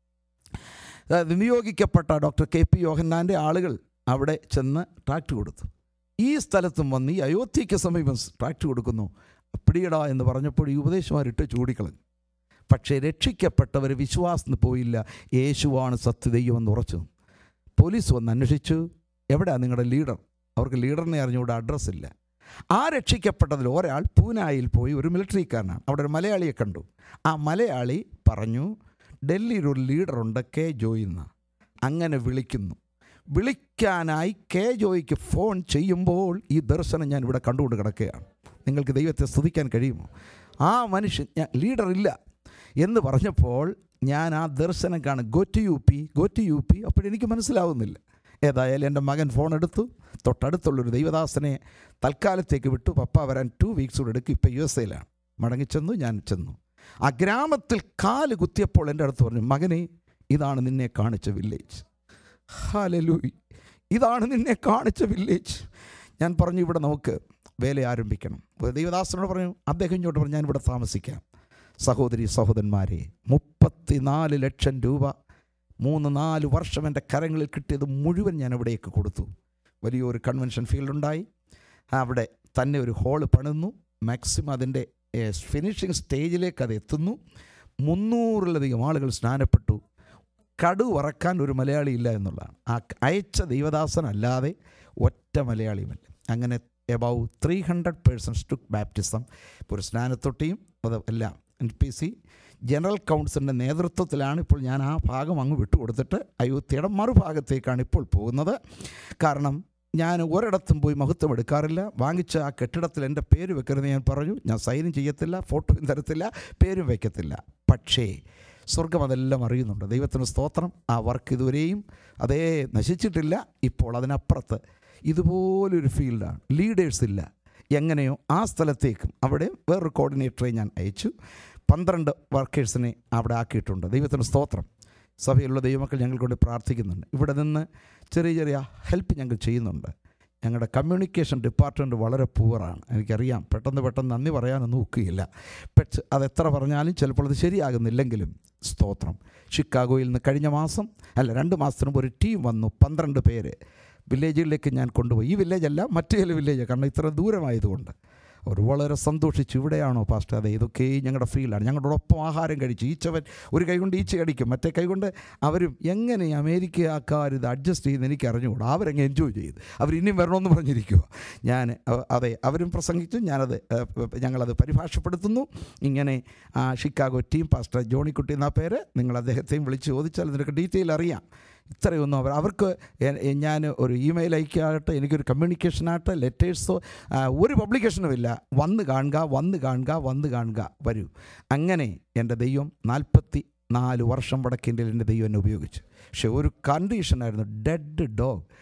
ആ, നിയോഗിക്കപ്പെട്ട ഡോക്ടർ കെ പി യോഹന്നാൻ്റെ ആളുകൾ അവിടെ ചെന്ന് ട്രാക്ട് കൊടുത്തു ഈ സ്ഥലത്തും വന്ന് ഈ അയോധ്യയ്ക്ക് സമീപം ട്രാക്ട് കൊടുക്കുന്നു പിടിയടാ എന്ന് പറഞ്ഞപ്പോൾ ഈ ഉപദേശമാരിട്ട് ചൂടിക്കളഞ്ഞു പക്ഷേ രക്ഷിക്കപ്പെട്ടവർ വിശ്വാസത്തിന് പോയില്ല യേശുവാണ് സത്യദൈവമെന്ന് ഉറച്ചു നിന്നു. പോലീസ് വന്ന് അന്വേഷിച്ചു എവിടെയാണ് നിങ്ങളുടെ ലീഡർ അവർക്ക് ലീഡറിനെ അറിഞ്ഞുകൂടെ അഡ്രസ്സില്ല ആ രക്ഷിക്കപ്പെട്ടതിൽ ഒരാൾ പൂനായിൽ പോയി ഒരു മിലിറ്ററിക്കാരനാണ് അവിടെ ഒരു മലയാളിയെ കണ്ടു ആ മലയാളി പറഞ്ഞു ഡൽഹിയിൽ ഒരു ലീഡറുണ്ട് കെ ജോയി എന്ന് അങ്ങനെ വിളിക്കുന്നു വിളിക്കാനായി കെ ജോയിക്ക് ഫോൺ ചെയ്യുമ്പോൾ ഈ ദർശനം ഞാൻ ഇവിടെ കണ്ടുകൊണ്ട് കിടക്കുകയാണ് നിങ്ങൾക്ക് ദൈവത്തെ സ്തുതിക്കാൻ കഴിയുമോ ആ മനുഷ്യൻ ഞാൻ ലീഡർ ഇല്ല എന്ന് പറഞ്ഞപ്പോൾ ഞാൻ ആ ദർശനം കാണും go to U P go to U P അപ്പോഴെനിക്ക് മനസ്സിലാവുന്നില്ല ഏതായാലും എൻ്റെ മകൻ ഫോൺ എടുത്തു തൊട്ടടുത്തുള്ളൊരു ദൈവദാസനെ തൽക്കാലത്തേക്ക് വിട്ടു പപ്പ വരാൻ ടു വീക്സ് കൂടെ എടുക്കും ഇപ്പോൾ യു എസ് എയിലാണ് മടങ്ങിച്ചെന്നു ഞാൻ ചെന്നു ആ ഗ്രാമത്തിൽ കാല് കുത്തിയപ്പോൾ എൻ്റെ അടുത്ത് പറഞ്ഞു മകനെ ഇതാണ് നിന്നെ കാണിച്ച വില്ലേജ് ഹാലലൂയി ഇതാണ് നിന്നെ കാണിച്ച വില്ലേജ് ഞാൻ പറഞ്ഞു ഇവിടെ നമുക്ക് വേല ആരംഭിക്കണം ഒരു ദൈവദാസനോട് പറഞ്ഞു അദ്ദേഹം ഇങ്ങോട്ട് പറഞ്ഞു ഞാൻ ഇവിടെ താമസിക്കാം സഹോദരി സഹോദരന്മാരെ മുപ്പത്തിനാല് ലക്ഷം രൂപ മൂന്ന് നാല് വർഷം എൻ്റെ കരങ്ങളിൽ കിട്ടിയത് മുഴുവൻ ഞാൻ അവിടേക്ക് കൊടുത്തു വലിയൊരു കൺവെൻഷൻ ഫീൽഡുണ്ടായി അവിടെ തന്നെ ഒരു ഹോള് പണിന്നു മാക്സിമം അതിൻ്റെ ഫിനിഷിംഗ് സ്റ്റേജിലേക്ക് അത് എത്തുന്നു മുന്നൂറിലധികം ആളുകൾ സ്നാനപ്പെട്ടു കടു വറക്കാൻ ഒരു മലയാളി ഇല്ല എന്നുള്ളതാണ് ആ അയച്ച ദൈവദാസനല്ലാതെ ഒറ്റ മലയാളിയുമല്ല അങ്ങനെ above three hundred persons to baptism ഇപ്പോൾ ഒരു സ്നാനത്തൊട്ടിയും അത് എല്ലാം എൻ പി സി ജനറൽ കൗൺസിലിൻ്റെ നേതൃത്വത്തിലാണ് ഇപ്പോൾ ഞാൻ ആ ഭാഗം അങ്ങ് വിട്ടുകൊടുത്തിട്ട് അയോധ്യയുടെ മറുഭാഗത്തേക്കാണ് ഇപ്പോൾ പോകുന്നത് കാരണം ഞാൻ ഒരിടത്തും പോയി മഹത്വം എടുക്കാറില്ല വാങ്ങിച്ച ആ കെട്ടിടത്തിൽ എൻ്റെ പേര് വെക്കരുത് ഞാൻ പറഞ്ഞു ഞാൻ സൈനും ചെയ്യത്തില്ല ഫോട്ടോയും തരത്തില്ല പേരും വയ്ക്കത്തില്ല പക്ഷേ സ്വർഗം അതെല്ലാം അറിയുന്നുണ്ട് ദൈവത്തിന് സ്തോത്രം ആ വർക്ക് ഇതുവരെയും അതേ നശിച്ചിട്ടില്ല ഇപ്പോൾ അതിനപ്പുറത്ത് ഇതുപോലൊരു ഫീൽഡാണ് ലീഡേഴ്സ് ഇല്ല എങ്ങനെയോ ആ സ്ഥലത്തേക്കും അവിടെ വേറൊരു കോർഡിനേറ്ററെ ഞാൻ അയച്ചു പന്ത്രണ്ട് വർക്കേഴ്സിനെ അവിടെ ആക്കിയിട്ടുണ്ട് ദൈവത്തിന് സ്തോത്രം സഭയിലുള്ള ദൈവമക്കൾ ഞങ്ങൾക്കൊണ്ട് പ്രാർത്ഥിക്കുന്നുണ്ട് ഇവിടെ നിന്ന് ചെറിയ ചെറിയ ഹെൽപ്പ് ഞങ്ങൾ ചെയ്യുന്നുണ്ട് ഞങ്ങളുടെ കമ്മ്യൂണിക്കേഷൻ ഡിപ്പാർട്ട്മെൻറ്റ് വളരെ പൂവറാണ് എനിക്കറിയാം പെട്ടെന്ന് പെട്ടെന്ന് നന്ദി പറയാനൊന്നും ഒക്കുകയില്ല പക്ഷെ അത് എത്ര പറഞ്ഞാലും ചിലപ്പോൾ അത് ശരിയാകുന്നില്ലെങ്കിലും സ്തോത്രം ഷിക്കാഗോയിൽ നിന്ന് കഴിഞ്ഞ മാസം അല്ല രണ്ട് മാസത്തിന് മുമ്പ് ഒരു ടീം വന്നു പന്ത്രണ്ട് പേര് വില്ലേജുകളിലേക്ക് ഞാൻ കൊണ്ടുപോയി ഈ വില്ലേജല്ല മറ്റു ചില വില്ലേജ് കാരണം ഇത്ര ദൂരമായതുകൊണ്ട് അവർ വളരെ സന്തോഷിച്ചു ഇവിടെയാണോ പാസ്റ്റർ അതെ ഇതൊക്കെ ഞങ്ങളുടെ ഫീൽഡാണ് ഞങ്ങളുടെ ഒപ്പം ആഹാരം കഴിച്ചു ഈച്ചവൻ ഒരു കൈ കൊണ്ട് ഈച്ച കടിക്കും മറ്റേ കൈ കൊണ്ട് അവരും എങ്ങനെ ഈ അമേരിക്കക്കാർ ഇത് അഡ്ജസ്റ്റ് ചെയ്യുന്ന എനിക്ക് അറിഞ്ഞുകൂടാ അവരങ്ങ് എൻജോയ് ചെയ്ത് അവർ ഇനിയും വരണമെന്ന് പറഞ്ഞിരിക്കുക ഞാൻ അഹ് അതെ അവരും പ്രസംഗിച്ചു ഞാനത് അഹ് ഞങ്ങളത് പരിഭാഷപ്പെടുത്തുന്നു ഇങ്ങനെ ആ ഷിക്കാഗോ ടീം പാസ്റ്റർ ജോണിക്കുട്ടി എന്ന പേര് നിങ്ങൾ അദ്ദേഹത്തെയും വിളിച്ച് ചോദിച്ചാൽ ഇതിനൊക്കെ ഡീറ്റെയിൽ അറിയാം ഇത്രയൊന്നും അവർ അവർക്ക് എ- എ- ഞാൻ ഒരു ഇമെയിൽ അയക്കാകട്ടെ എനിക്കൊരു കമ്മ്യൂണിക്കേഷനാകട്ടെ ലെറ്റേഴ്സോ ആ, ഒരു പബ്ലിക്കേഷനും ഇല്ല വന്ന് കാണുക വന്ന് കാണുക വന്ന് കാണുക വരൂ അങ്ങനെ എൻ്റെ ദൈവം നാൽപ്പത്തി നാല് വർഷം വടക്കേണ്ടിൽ എൻ്റെ ദൈവം എന്നെ ഉപയോഗിച്ചു പക്ഷെ ഒരു കണ്ടീഷനായിരുന്നു ഡെഡ് ഡോഗ്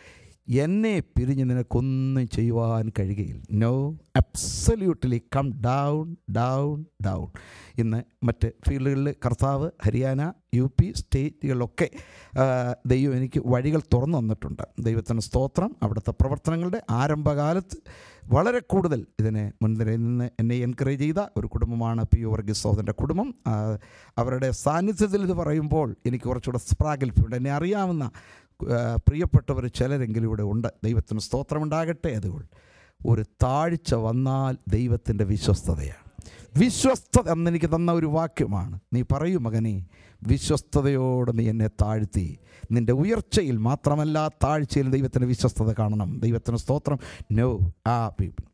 എന്നെ പിരിഞ്ഞ് നിനക്കൊന്നും ചെയ്യുവാൻ കഴിയുകയില്ല no absolutely come down down down ഇന്ന് മറ്റ് ഫീൽഡുകളിൽ കർത്താവ് ഹരിയാന യു പി സ്റ്റേറ്റുകളിലൊക്കെ ആ, ദൈവം എനിക്ക് വഴികൾ തുറന്നു തന്നിട്ടുണ്ട് ദൈവത്തിന് സ്തോത്രം അവിടുത്തെ പ്രവർത്തനങ്ങളുടെ ആരംഭകാലത്ത് വളരെ കൂടുതൽ ഇതിനെ മുൻനിരയിൽ നിന്ന് എന്നെ എൻകറേജ് ചെയ്ത ഒരു കുടുംബമാണ് പി യു വർഗീസ് സോദൻ്റെ കുടുംബം ആ, അവരുടെ സാന്നിധ്യത്തിൽ ഇത് പറയുമ്പോൾ എനിക്ക് കുറച്ചുകൂടെ സ്പ്രാഗൽഭ്യമുണ്ട് എന്നെ അറിയാവുന്ന ആ, പ്രിയപ്പെട്ടവർ ചിലരെങ്കിലും ഇവിടെ ഉണ്ട് ദൈവത്തിന് സ്തോത്രമുണ്ടാകട്ടെ അതുകൊണ്ട് ഒരു താഴ്ച വന്നാൽ ദൈവത്തിൻ്റെ വിശ്വസ്തതയാണ് വിശ്വസ്തത എന്നെനിക്ക് തന്ന ഒരു വാക്യമാണ് നീ പറയൂ മകനെ വിശ്വസ്തതയോടെ നീ എന്നെ താഴ്ത്തി നിൻ്റെ ഉയർച്ചയിൽ മാത്രമല്ല താഴ്ചയിൽ ദൈവത്തിൻ്റെ വിശ്വസ്തത കാണണം ദൈവത്തിന് സ്തോത്രം നോ ആ പീപ്പിൾ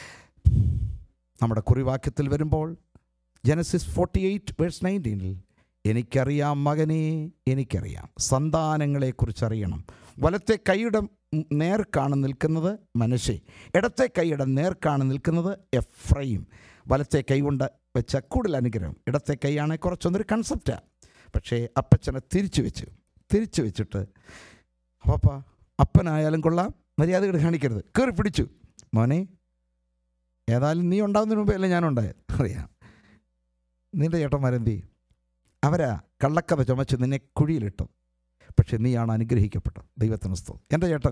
നമ്മുടെ കുറിവാക്യത്തിൽ വരുമ്പോൾ ജനസിസ് ഫോർട്ടി എയ്റ്റ് വേഴ്സ് നയൻറ്റീനിൽ എനിക്കറിയാം മകനെ എനിക്കറിയാം സന്താനങ്ങളെക്കുറിച്ച് അറിയണം വലത്തെ കൈയുടെ നേർക്കാണ് നിൽക്കുന്നത് മനശെ ഇടത്തെ കൈയുടെ നേർക്കാണ് നിൽക്കുന്നത് എഫ്രൈം വലത്തെ കൈ കൊണ്ട് വെച്ച കൂടുതൽ അനുഗ്രഹം ഇടത്തെ കൈയാണെങ്കിൽ കുറച്ചൊന്നൊരു കൺസെപ്റ്റാണ് പക്ഷേ അപ്പച്ചനെ തിരിച്ചു വെച്ചു തിരിച്ചു വെച്ചിട്ട് അപ്പ അപ്പനായാലും കൊള്ളാം മര്യാദകൾ കാണിക്കരുത് കയറി പിടിച്ചു മോനെ ഏതായാലും നീ ഉണ്ടാവുന്നതിന് മുമ്പേ അല്ലേ ഞാനുണ്ടായത് അറിയാം നിന്റെ ചേട്ടന്മാരെന്തി അവരാ കള്ളക്കഥ ചുമച്ച് നിന്നെ കുഴിയിലിട്ടു പക്ഷെ നീയാണ് അനുഗ്രഹിക്കപ്പെട്ടത് ദൈവത്തിന് സ്തോത്രം എൻ്റെ ചേട്ടൻ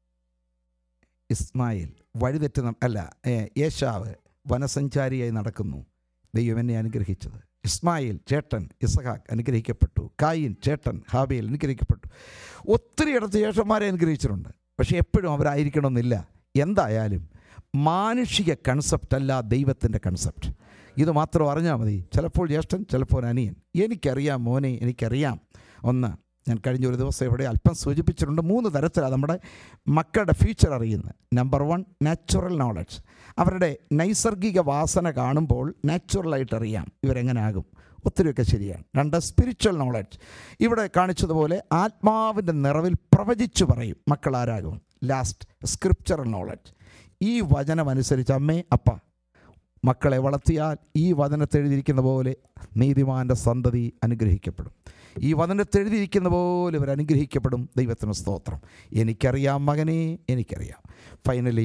ഇസ്മായിൽ വഴിതെറ്റ് ന- അല്ല ഏ, യേശാവ് വനസഞ്ചാരിയായി നടക്കുന്നു ദൈവം എന്നെ അനുഗ്രഹിച്ചത് ഇസ്മായിൽ ചേട്ടൻ ഇസഹാക്ക് അനുഗ്രഹിക്കപ്പെട്ടു കായിൻ ചേട്ടൻ ഹാബിയിൽ അനുഗ്രഹിക്കപ്പെട്ടു ഒത്തിരി ഇടത്ത് ചേഷന്മാരെ അനുഗ്രഹിച്ചിട്ടുണ്ട് പക്ഷേ എപ്പോഴും അവരായിരിക്കണമെന്നില്ല എന്തായാലും മാനുഷിക കൺസെപ്റ്റ് അല്ല ദൈവത്തിൻ്റെ കൺസെപ്റ്റ് ഇത് മാത്രം അറിഞ്ഞാൽ മതി ചിലപ്പോൾ ജ്യേഷ്ഠൻ ചിലപ്പോൾ അനിയൻ എനിക്കറിയാം മോനെ എനിക്കറിയാം ഒന്ന് ഞാൻ കഴിഞ്ഞ ഒരു ദിവസം ഇവിടെ അല്പം സൂചിപ്പിച്ചിട്ടുണ്ട് മൂന്ന് തരത്തിലാണ് നമ്മുടെ മക്കളുടെ ഫ്യൂച്ചർ അറിയുന്നത് നമ്പർ വൺ നാച്ചുറൽ നോളജ് അവരുടെ നൈസർഗിക വാസന കാണുമ്പോൾ നാച്ചുറലായിട്ട് അറിയാം ഇവരെങ്ങനെ ആകും ഒത്തിരിയൊക്കെ ശരിയാണ് രണ്ട് സ്പിരിച്വൽ നോളജ് ഇവിടെ കാണിച്ചതുപോലെ ആത്മാവിൻ്റെ നിറവിൽ പ്രവചിച്ചു പറയും മക്കൾ ആരാകും ലാസ്റ്റ് സ്ക്രിപ്ചറൽ നോളജ് ഈ വചനം അനുസരിച്ച് അമ്മേ അപ്പ മക്കളെ വളർത്തിയാൽ ഈ വചനത്തിൽ എഴുതിയിരിക്കുന്ന പോലെ നീതിമാൻ്റെ സന്തതി അനുഗ്രഹിക്കപ്പെടും ഈ വചനത്തിൽ എഴുതിയിരിക്കുന്ന പോലെ ഇവർ അനുഗ്രഹിക്കപ്പെടും ദൈവത്തിന് സ്തോത്രം എനിക്കറിയാം മകനെ എനിക്കറിയാം finally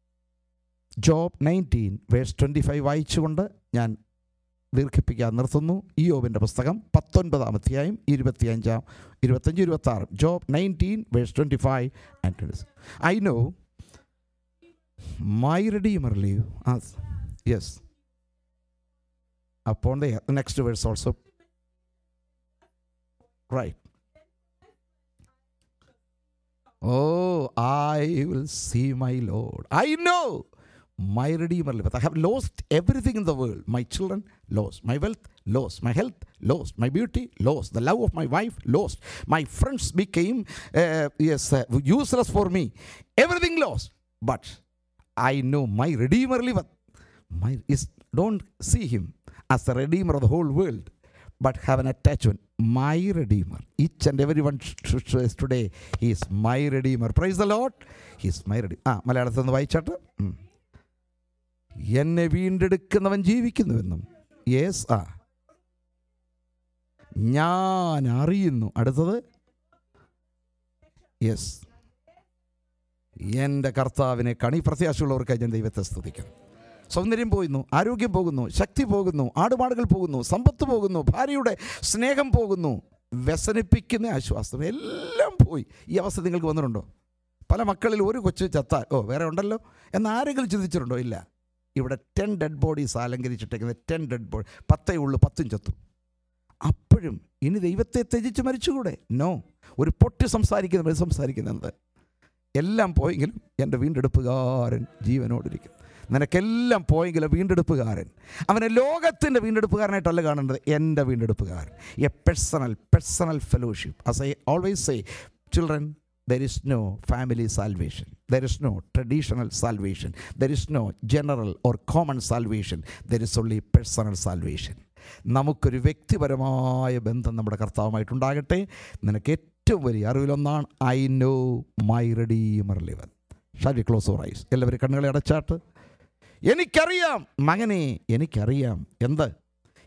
Job nineteen verse twenty five വായിച്ചുകൊണ്ട് ഞാൻ ദീർഘിപ്പിക്കാൻ നിർത്തുന്നു ഈ യോബിൻ്റെ പുസ്തകം പത്തൊൻപതാം അധ്യായം ഇരുപത്തിയഞ്ചാം ഇരുപത്തഞ്ച് ഇരുപത്താറ് Job nineteen verse twenty five and twenty I know my redeemer live as yes upon the next verse also right oh i will see my lord i know my redeemer liveth i have lost everything in the world my children lost my wealth lost my health lost my beauty lost the love of my wife lost my friends became uh, yes uh, useless for me everything lost but I know my Redeemer liveth. My is don't see him as the Redeemer of the whole world, but have an attachment. My Redeemer. Each and everyone should say today, He is my Redeemer. Praise the Lord. He is my Redeemer. ആ മലയാളത്തിൽ നിന്ന് വായിച്ചാട്ട് ഉം. എന്നെ വീണ്ടെടുക്കുന്നവൻ ജീവിക്കുന്നുവെന്നും yes ആ ഞാൻ അറിയുന്നു അടുത്തത് yes എൻ്റെ കർത്താവിനെ കണി പ്രത്യാശയുള്ളവർക്കായി ഞാൻ ദൈവത്തെ സ്തുതിക്കുന്നു സൗന്ദര്യം പോകുന്നു ആരോഗ്യം പോകുന്നു ശക്തി പോകുന്നു ആടുമാടുകൾ പോകുന്നു സമ്പത്ത് പോകുന്നു ഭാര്യയുടെ സ്നേഹം പോകുന്നു വ്യസനിപ്പിക്കുന്ന ആശ്വാസം എല്ലാം പോയി ഈ അവസ്ഥ നിങ്ങൾക്ക് വന്നിട്ടുണ്ടോ പല മക്കളിൽ ഒരു കൊച്ചു ചത്താൽ ഓ വേറെ ഉണ്ടല്ലോ എന്ന് ആരെങ്കിലും ചിന്തിച്ചിട്ടുണ്ടോ ഇല്ല ഇവിടെ ടെൻ ഡെഡ് ബോഡീസ് അലങ്കരിച്ചിട്ടേക്കുന്നത് ടെൻ ഡെഡ് ബോഡി പത്തേ ഉള്ളൂ പത്തും ചത്തു അപ്പോഴും ഇനി ദൈവത്തെ ത്യജിച്ച് മരിച്ചുകൂടെ നോ ഒരു പൊട്ടി സംസാരിക്കുന്ന സംസാരിക്കുന്നത് എല്ലാം പോയെങ്കിലും എൻ്റെ വീണ്ടെടുപ്പുകാരൻ ജീവനോടിരിക്കും നിനക്കെല്ലാം പോയെങ്കിലും വീണ്ടെടുപ്പുകാരൻ അവനെ ലോകത്തിൻ്റെ വീണ്ടെടുപ്പുകാരനായിട്ടല്ല കാണേണ്ടത് എൻ്റെ വീണ്ടെടുപ്പുകാരൻ a personal personal fellowship as I always say children there is no family salvation there is no traditional salvation there is no general or common salvation there is only personal salvation നമുക്കൊരു വ്യക്തിപരമായ ബന്ധം നമ്മുടെ കർത്താവുമായിട്ടുണ്ടാകട്ടെ നിനക്ക് ഏറ്റവും വലിയ അറിവിലൊന്നാണ് I know my redeemer liveth shall we close our eyes എല്ലാവരും കണ്ണുകളെ അടച്ചാട്ട് എനിക്കറിയാം മകനെ എനിക്കറിയാം എന്ത്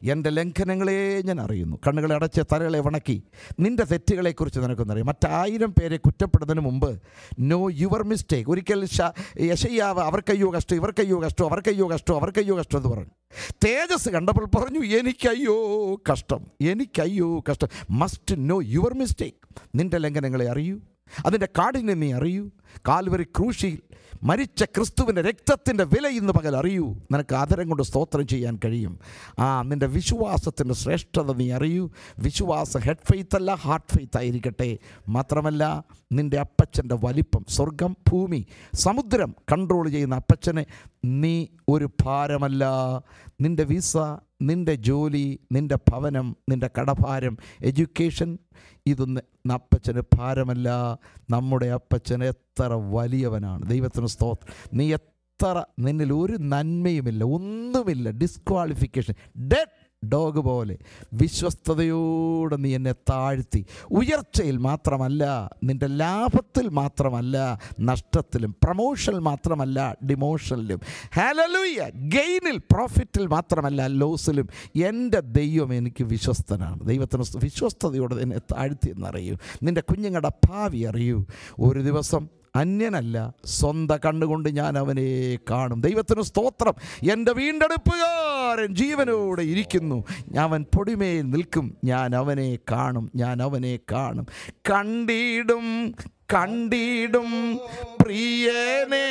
എൻ്റെ ലംഘനങ്ങളെ ഞാൻ അറിയുന്നു കണ്ണുകളെ അടച്ച് തലകളെ വണക്കി നിൻ്റെ തെറ്റുകളെക്കുറിച്ച് നിനക്കൊന്നറിയാം മറ്റായിരം പേരെ കുറ്റപ്പെടുന്നതിന് മുമ്പ് നോ യുവർ മിസ്റ്റേക്ക് ഒരിക്കൽ ഷ- യശയ്യാവ് അവർക്കയ്യോ കഷ്ടം ഇവർക്കയ്യോ കഷ്ടം അവർക്കയ്യോ കഷ്ടം അവർക്കയ്യോ കഷ്ടം എന്ന് പറഞ്ഞു തേജസ് കണ്ടപ്പോൾ പറഞ്ഞു എനിക്കയ്യോ കഷ്ടം എനിക്കയ്യോ കഷ്ടം മസ്റ്റ് നോ യുവർ മിസ്റ്റേക്ക് നിൻ്റെ ലംഘനങ്ങളെ അറിയൂ അതിൻ്റെ കാഠിന്യം നീ അറിയൂ കാൽവരി ക്രൂശിയിൽ മരിച്ച ക്രിസ്തുവിൻ്റെ രക്തത്തിൻ്റെ വില ഇന്ന് പകൽ അറിയൂ നിനക്ക് ആദരം കൊണ്ട് സ്തോത്രം ചെയ്യാൻ കഴിയും ആ നിൻ്റെ വിശ്വാസത്തിൻ്റെ ശ്രേഷ്ഠത നീ അറിയൂ വിശ്വാസം ഹെഡ് ഫെയ്ത്ത് അല്ല ഹാർട്ട് ഫെയ്ത്ത് ആയിരിക്കട്ടെ മാത്രമല്ല നിൻ്റെ അപ്പച്ചൻ്റെ വലിപ്പം സ്വർഗം ഭൂമി സമുദ്രം കൺട്രോൾ ചെയ്യുന്ന അപ്പച്ചനെ നീ ഒരു ഭാരമല്ല നിൻ്റെ വിസ നിൻ്റെ ജോലി നിൻ്റെ ഭവനം നിൻ്റെ കടഭാരം എഡ്യൂക്കേഷൻ ഇതൊന്ന് അപ്പച്ചന് ഭാരമല്ല നമ്മുടെ അപ്പച്ചൻ എത്ര വലിയവനാണ് ദൈവത്തിന് സ്തോത്രം നീ എത്ര നിന്നിൽ ഒരു നന്മയുമില്ല ഒന്നുമില്ല ഡിസ്ക്വാളിഫിക്കേഷൻ ഡെഡ് ഡോഗ് പോലെ വിശ്വസ്തയോടെ നീ എന്നെ താഴ്ത്തി ഉയർച്ചയിൽ മാത്രമല്ല നിൻ്റെ ലാഭത്തിൽ മാത്രമല്ല നഷ്ടത്തിലും പ്രമോഷനിൽ മാത്രമല്ല ഡിമോഷനിലും ഹാലലൂയ ഗെയിനിൽ പ്രോഫിറ്റിൽ മാത്രമല്ല ലോസിലും എൻ്റെ ദൈവം എനിക്ക് വിശ്വസ്തനാണ് ദൈവത്തിന് സ്ത- വിശ്വസ്തയോടെ എന്നെ താഴ്ത്തി എന്നറിയൂ നിൻ്റെ കുഞ്ഞുങ്ങളുടെ ഭാവി അറിയൂ ഒരു ദിവസം അന്യനല്ല സ്വന്തം കണ്ണുകൊണ്ട് ഞാൻ അവനെ കാണും ദൈവത്തിന് സ്തോത്രം എൻ്റെ വീണ്ടെടുപ്പുകാരൻ ജീവനോടെ ഇരിക്കുന്നു അവൻ പൊടിമേൽ നിൽക്കും ഞാൻ അവനെ കാണും ഞാൻ അവനെ കാണും കണ്ടിടും കണ്ടിടും പ്രിയനെ